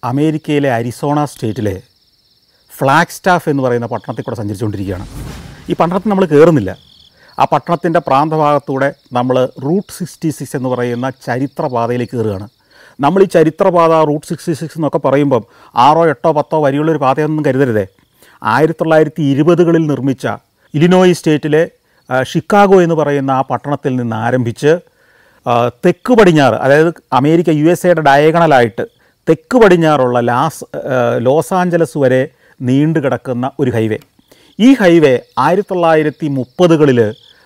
അമേരിക്കയിലെ Arizona സ്റ്റേറ്റിലെ flag staff എന്ന് പറയുന്ന പട്ടണത്തിൽ കൂടെ സഞ്ചരിച്ചുകൊണ്ടിരിക്കുകയാണ് ഈ പട്ടണത്തിൽ നമ്മൾ കയറുന്നില്ല ആ പട്ടണത്തിൻ്റെ പ്രാന്തഭാഗത്തൂടെ നമ്മൾ റൂട്ട് സിക്സ്റ്റി സിക്സ് എന്ന് പറയുന്ന ചരിത്രപാതയിലേക്ക് കയറുകയാണ് നമ്മൾ ഈ ചരിത്രപാത റൂട്ട് സിക്സ്റ്റി സിക്സ് എന്നൊക്കെ പറയുമ്പം ആറോ എട്ടോ പത്തോ വരികളുള്ളൊരു പാതയൊന്നും കരുതരുതേ ആയിരത്തി തൊള്ളായിരത്തി ഇരുപതുകളിൽ നിർമ്മിച്ച ഇലിനോയി സ്റ്റേറ്റിലെ ആ, ഷിക്കാഗോ എന്ന് പറയുന്ന ആ പട്ടണത്തിൽ നിന്ന് ആരംഭിച്ച് ആ, തെക്ക് പടിഞ്ഞാറ് അതായത് അമേരിക്ക യു എസ് എയുടെ ഡയഗണലായിട്ട് തെക്ക് പടിഞ്ഞാറുള്ള ലാസ് ആ, ലോസ് ആഞ്ചലസ് വരെ നീണ്ടു കിടക്കുന്ന ഒരു ഹൈവേ ഈ ഹൈവേ ആയിരത്തി തൊള്ളായിരത്തി മുപ്പതുകളിൽ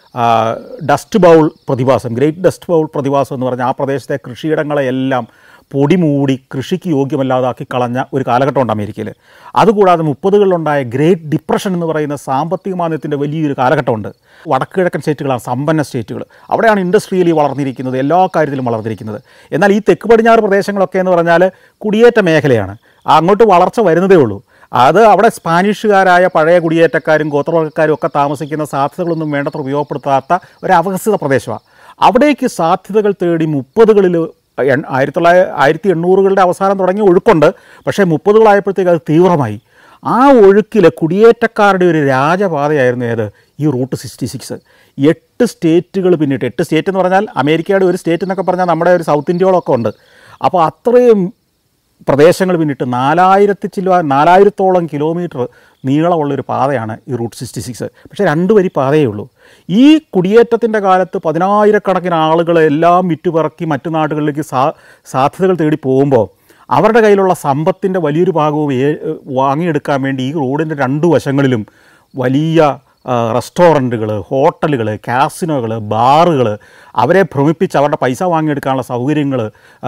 ഡസ്റ്റ് ബൗൾ പ്രതിഭാസം ഗ്രേറ്റ് ഡസ്റ്റ് ബൗൾ പ്രതിഭാസം എന്ന് പറഞ്ഞാൽ ആ പ്രദേശത്തെ കൃഷിയിടങ്ങളെയെല്ലാം പൊടിമൂടി കൃഷിക്ക് യോഗ്യമല്ലാതാക്കി കളഞ്ഞ ഒരു കാലഘട്ടമുണ്ട് അമേരിക്കയിൽ അതുകൂടാതെ മുപ്പതുകളിലുണ്ടായ ഗ്രേറ്റ് ഡിപ്രഷൻ എന്ന് പറയുന്ന സാമ്പത്തിക മാന്ദ്യത്തിൻ്റെ വലിയൊരു കാലഘട്ടമുണ്ട് വടക്ക് കിഴക്കൻ സ്റ്റേറ്റുകളാണ് സമ്പന്ന സ്റ്റേറ്റുകൾ അവിടെയാണ് ഇൻഡസ്ട്രിയലി വളർന്നിരിക്കുന്നത് എല്ലാ കാര്യത്തിലും വളർന്നിരിക്കുന്നത് എന്നാൽ ഈ തെക്ക് പടിഞ്ഞാറ് പ്രദേശങ്ങളൊക്കെ എന്ന് പറഞ്ഞാൽ കുടിയേറ്റ മേഖലയാണ് അങ്ങോട്ട് വളർച്ച വരുന്നതേ ഉള്ളൂ അത് അവിടെ സ്പാനിഷുകാരായ പഴയ കുടിയേറ്റക്കാരും ഗോത്രവർഗ്ഗക്കാരും ഒക്കെ താമസിക്കുന്ന സാധ്യതകളൊന്നും വേണ്ടത്ര ഉപയോഗപ്പെടുത്താത്ത ഒരു അവികസിത പ്രദേശമാണ് അവിടേക്ക് സാധ്യതകൾ തേടി മുപ്പതുകളിൽ ആയിരത്തി തൊള്ളായിരത്തി ആയിരത്തി എണ്ണൂറുകളുടെ അവസാനം തുടങ്ങിയ ഒഴുക്കുണ്ട് പക്ഷേ മുപ്പതുകളായപ്പോഴത്തേക്ക് അത് തീവ്രമായി ആ ഒഴുക്കിൽ കുടിയേറ്റക്കാരുടെ ഒരു രാജപാതയായിരുന്നു ഏത് ഈ റൂട്ട് സിക്സ്റ്റി സിക്സ് എട്ട് സ്റ്റേറ്റുകൾ പിന്നിട്ട് എട്ട് സ്റ്റേറ്റ് എന്ന് പറഞ്ഞാൽ അമേരിക്കയുടെ ഒരു സ്റ്റേറ്റ് എന്നൊക്കെ പറഞ്ഞാൽ നമ്മുടെ ഒരു സൗത്ത് ഇന്ത്യയോളൊക്കെ ഉണ്ട് അപ്പോൾ അത്രയും പ്രദേശങ്ങൾ പിന്നിട്ട് നാലായിരത്തി ചില നാലായിരത്തോളം കിലോമീറ്റർ നീളമുള്ളൊരു പാതയാണ് ഈ റൂട്ട് സിക്സ്റ്റി സിക്സ് പക്ഷേ രണ്ട് വരി പാതയേ ഉള്ളൂ ഈ കുടിയേറ്റത്തിൻ്റെ കാലത്ത് പതിനായിരക്കണക്കിന് ആളുകൾ എല്ലാം വിറ്റുപിറക്കി മറ്റു നാടുകളിലേക്ക് സാ സാധ്യതകൾ തേടി പോകുമ്പോൾ അവരുടെ കയ്യിലുള്ള സമ്പത്തിൻ്റെ വലിയൊരു ഭാഗവും ഏ- വാങ്ങിയെടുക്കാൻ വേണ്ടി ഈ റോഡിൻ്റെ രണ്ട് വശങ്ങളിലും വലിയ റെസ്റ്റോറൻറ്റുകൾ ഹോട്ടലുകൾ കാസിനോകൾ ബാറുകൾ അവരെ ഭ്രമിപ്പിച്ച് അവരുടെ പൈസ വാങ്ങിയെടുക്കാനുള്ള സൗകര്യങ്ങൾ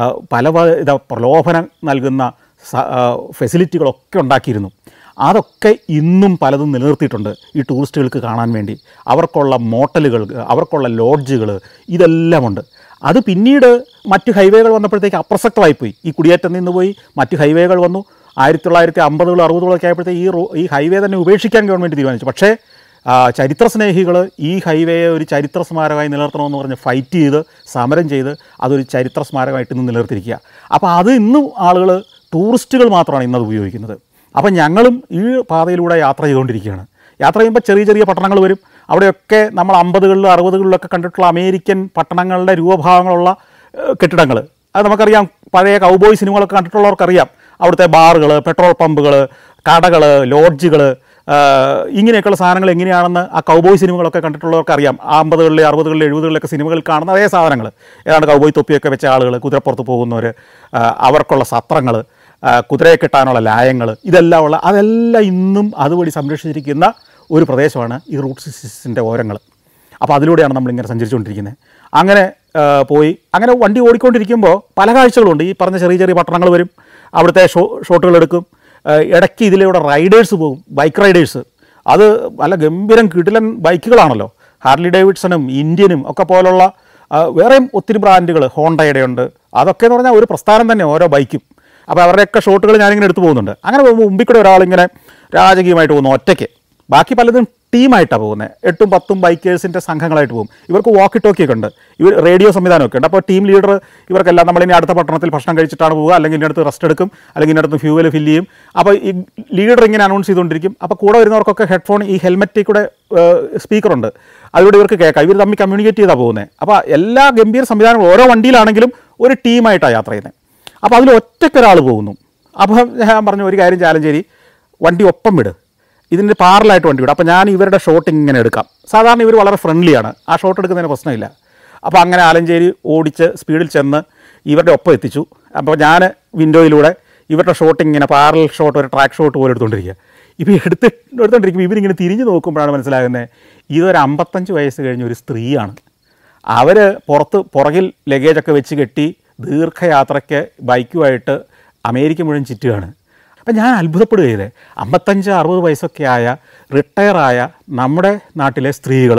പലവിധ പ്രലോഭനം നൽകുന്ന സ- ആ, ഫെസിലിറ്റികളൊക്കെ ഉണ്ടാക്കിയിരുന്നു അതൊക്കെ ഇന്നും പലതും നിലനിർത്തിയിട്ടുണ്ട് ഈ ടൂറിസ്റ്റുകൾക്ക് കാണാൻ വേണ്ടി അവർക്കുള്ള മോട്ടലുകൾ അവർക്കുള്ള ലോഡ്ജുകൾ ഇതെല്ലാമുണ്ട് അത് പിന്നീട് മറ്റ് ഹൈവേകൾ വന്നപ്പോഴത്തേക്ക് അപ്രസക്തമായിപ്പോയി ഈ കുടിയേറ്റം നിന്ന് പോയി മറ്റ് ഹൈവേകൾ വന്നു ആയിരത്തി തൊള്ളായിരത്തി അമ്പതുകൾ അറുപതുകളൊക്കെ ആയപ്പോഴത്തേക്ക് ഈ റോ ഈ ഹൈവേ തന്നെ ഉപേക്ഷിക്കാൻ ഗവൺമെൻറ് തീരുമാനിച്ചു പക്ഷേ ആ, ചരിത്ര സ്നേഹികൾ ഈ ഹൈവേയെ ഒരു ചരിത്ര സ്മാരകമായി നിലനിർത്തണമെന്ന് പറഞ്ഞ് ഫൈറ്റ് ചെയ്ത് സമരം ചെയ്ത് അതൊരു ചരിത്ര സ്മാരകമായിട്ട് ഇന്ന് നിലനിർത്തിയിരിക്കുക അപ്പോൾ അത് ഇന്നും ആളുകൾ ടൂറിസ്റ്റുകൾ മാത്രമാണ് ഇന്നത് ഉപയോഗിക്കുന്നത് അപ്പം ഞങ്ങളും ഈ പാതയിലൂടെ യാത്ര ചെയ്തുകൊണ്ടിരിക്കുകയാണ് യാത്ര ചെയ്യുമ്പോൾ ചെറിയ ചെറിയ പട്ടണങ്ങൾ വരും അവിടെയൊക്കെ നമ്മൾ അമ്പതുകളിലും അറുപതുകളിലൊക്കെ കണ്ടിട്ടുള്ള അമേരിക്കൻ പട്ടണങ്ങളുടെ രൂപഭാവങ്ങളുള്ള കെട്ടിടങ്ങൾ അത് നമുക്കറിയാം പഴയ കൗബോയ് സിനിമകളൊക്കെ കണ്ടിട്ടുള്ളവർക്കറിയാം അവിടുത്തെ ബാറുകൾ പെട്രോൾ പമ്പുകൾ കടകൾ ലോഡ്ജുകൾ ഇങ്ങനെയൊക്കെയുള്ള സാധനങ്ങൾ എങ്ങനെയാണെന്ന് ആ കൗബോയ് സിനിമകളൊക്കെ കണ്ടിട്ടുള്ളവർക്ക് അറിയാം ആ അമ്പതുകളിലെ അറുപതുകളിലെ എഴുപതുകളിലൊക്കെ സിനിമകളിൽ കാണുന്ന അതേ സാധനങ്ങൾ ഏതാണ്ട് കൗബോയ് തൊപ്പിയൊക്കെ വെച്ച ആളുകൾ കുതിരപ്പുറത്ത് പോകുന്നവർ അവർക്കുള്ള സത്രങ്ങൾ കുതിരയെ കെട്ടാനുള്ള ലായങ്ങൾ ഇതെല്ലാം ഉള്ള അതെല്ലാം ഇന്നും അതുവഴി സംരക്ഷിച്ചിരിക്കുന്ന ഒരു പ്രദേശമാണ് ഈ റൂട്ട് സിക്സിൻ്റെ ഓരങ്ങൾ അപ്പോൾ അതിലൂടെയാണ് നമ്മളിങ്ങനെ സഞ്ചരിച്ചുകൊണ്ടിരിക്കുന്നത് അങ്ങനെ ആ, പോയി അങ്ങനെ വണ്ടി ഓടിക്കൊണ്ടിരിക്കുമ്പോൾ പല കാഴ്ചകളുണ്ട് ഈ പറഞ്ഞ ചെറിയ ചെറിയ പട്ടണങ്ങൾ വരും അവിടുത്തെ ഷോ ഷോട്ടുകൾ എടുക്കും ആ, ഇടയ്ക്ക് ഇതിലൂടെ റൈഡേഴ്സ് പോകും ബൈക്ക് റൈഡേഴ്സ് അത് നല്ല ഗംഭീരം കിടിലൻ ബൈക്കുകളാണല്ലോ ഹാർലി ഡേവിഡ്സണും ഇന്ത്യനും ഒക്കെ പോലുള്ള ആ, വേറെയും ഒത്തിരി ബ്രാൻഡുകൾ ഹോണ്ടയുടെ ഉണ്ട് അതൊക്കെ എന്ന് പറഞ്ഞാൽ ഒരു പ്രസ്ഥാനം തന്നെ ഓരോ ബൈക്കും അപ്പോൾ അവരുടെയൊക്കെ ഷോട്ടുകൾ ഞാനിങ്ങനെ എടുത്തു പോകുന്നുണ്ട് അങ്ങനെ പോകുമ്പോൾ മുമ്പിൽ കൂടെ ഒരാളിങ്ങനെ രാജകീയമായിട്ട് പോകുന്നു ഒറ്റയ്ക്ക് ബാക്കി പലതും ടീമായിട്ടാണ് പോകുന്നത് എട്ടും പത്തും ബൈക്കേഴ്സിൻ്റെ സംഘങ്ങളായിട്ട് പോകും ഇവർക്ക് വാക്കി ടോക്കിയൊക്കെ ഉണ്ട് ഇവർ റേഡിയോ സംവിധാനമൊക്കെ ഉണ്ട് അപ്പോൾ ടീം ലീഡർ ഇവർക്കെല്ലാം നമ്മളിനി അടുത്ത പട്ടണത്തിൽ ഭക്ഷണം കഴിച്ചിട്ടാണ് പോവുക അല്ലെങ്കിൽ ഇതിൻ്റെ അടുത്ത് റെസ്റ്റ് എടുക്കും അല്ലെങ്കിൽ ഇതിൻ്റെ അടുത്ത് ഫ്യൂവൽ ഫില്ല് ചെയ്യും അപ്പോൾ ഈ ലീഡർ ഇങ്ങനെ അനൗൺസ് ചെയ്തുകൊണ്ടിരിക്കും അപ്പോൾ കൂടെ വരുന്നവർക്കൊക്കെ ഹെഡ്ഫോൺ ഈ ഹെൽമെറ്റിൽ കൂടെ സ്പീക്കറുണ്ട് അതിലൂടെ ഇവർക്ക് കേൾക്കാം ഇവർ തമ്മിൽ കമ്മ്യൂണിക്കേറ്റ് ചെയ്താണ് പോകുന്നത് അപ്പോൾ എല്ലാ ഗംഭീര സംവിധാനങ്ങളും ഓരോ വണ്ടിയിലാണെങ്കിലും ഒരു ടീമായിട്ടാണ് യാത്ര ചെയ്യുന്നത് അപ്പോൾ അതിൽ ഒറ്റയ്ക്കൊരാൾ പോകുന്നു അപ്പോൾ ഞാൻ പറഞ്ഞു ഒരു കാര്യം ചാലഞ്ചേരി വണ്ടി ഒപ്പം വിട് ഇതിൻ്റെ പാറലായിട്ട് വണ്ടി വിടും അപ്പോൾ ഞാൻ ഇവരുടെ ഷോട്ട് ഇങ്ങനെ എടുക്കാം സാധാരണ ഇവർ വളരെ ഫ്രണ്ട്ലിയാണ് ആ ഷോട്ട് എടുക്കുന്നതിന് പ്രശ്നമില്ല അപ്പോൾ അങ്ങനെ ആലഞ്ചേരി ഓടിച്ച് സ്പീഡിൽ ചെന്ന് ഇവരുടെ ഒപ്പം എത്തിച്ചു അപ്പോൾ ഞാൻ വിൻഡോയിലൂടെ ഇവരുടെ ഷോട്ട് ഇങ്ങനെ പാരൽ ഷോട്ട് ഒരു ട്രാക്ക് ഷോട്ട് പോലെ എടുത്തുകൊണ്ടിരിക്കുക ഇപ്പോൾ എടുത്ത് എടുത്തുകൊണ്ടിരിക്കുമ്പോൾ ഇവരിങ്ങനെ തിരിഞ്ഞ് നോക്കുമ്പോഴാണ് മനസ്സിലാകുന്നത് ഇതൊരു അമ്പത്തഞ്ച് വയസ്സ് കഴിഞ്ഞ ഒരു സ്ത്രീയാണ് അവർ പുറത്ത് പുറകിൽ ലഗേജൊക്കെ വെച്ച് കെട്ടി ദീർഘയാത്രയ്ക്ക് ബൈക്കുമായിട്ട് അമേരിക്ക മുഴുവൻ ചുറ്റുകയാണ് അപ്പം ഞാൻ അത്ഭുതപ്പെടുക ചെയ്തേ അമ്പത്തഞ്ച് അറുപത് വയസ്സൊക്കെ ആയ റിട്ടയറായ നമ്മുടെ നാട്ടിലെ സ്ത്രീകൾ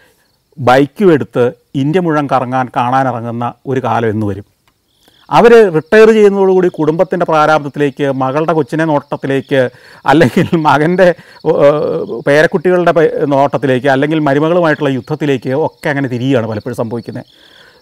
ബൈക്കും എടുത്ത് ഇന്ത്യ മുഴുവൻ കറങ്ങാൻ കാണാനിറങ്ങുന്ന ഒരു കാലം എന്ന് വരും അവർ റിട്ടയർ ചെയ്യുന്നതോടുകൂടി കുടുംബത്തിൻ്റെ പ്രാരാബ്ദത്തിലേക്ക് മകളുടെ കൊച്ചിനെ നോട്ടത്തിലേക്ക് അല്ലെങ്കിൽ മകൻ്റെ ഏഹ്, പേരക്കുട്ടികളുടെ പേ- നോട്ടത്തിലേക്ക് അല്ലെങ്കിൽ മരുമകളുമായിട്ടുള്ള യുദ്ധത്തിലേക്ക് ഒക്കെ അങ്ങനെ തിരിയുകയാണ് പലപ്പോഴും സംഭവിക്കുന്നത്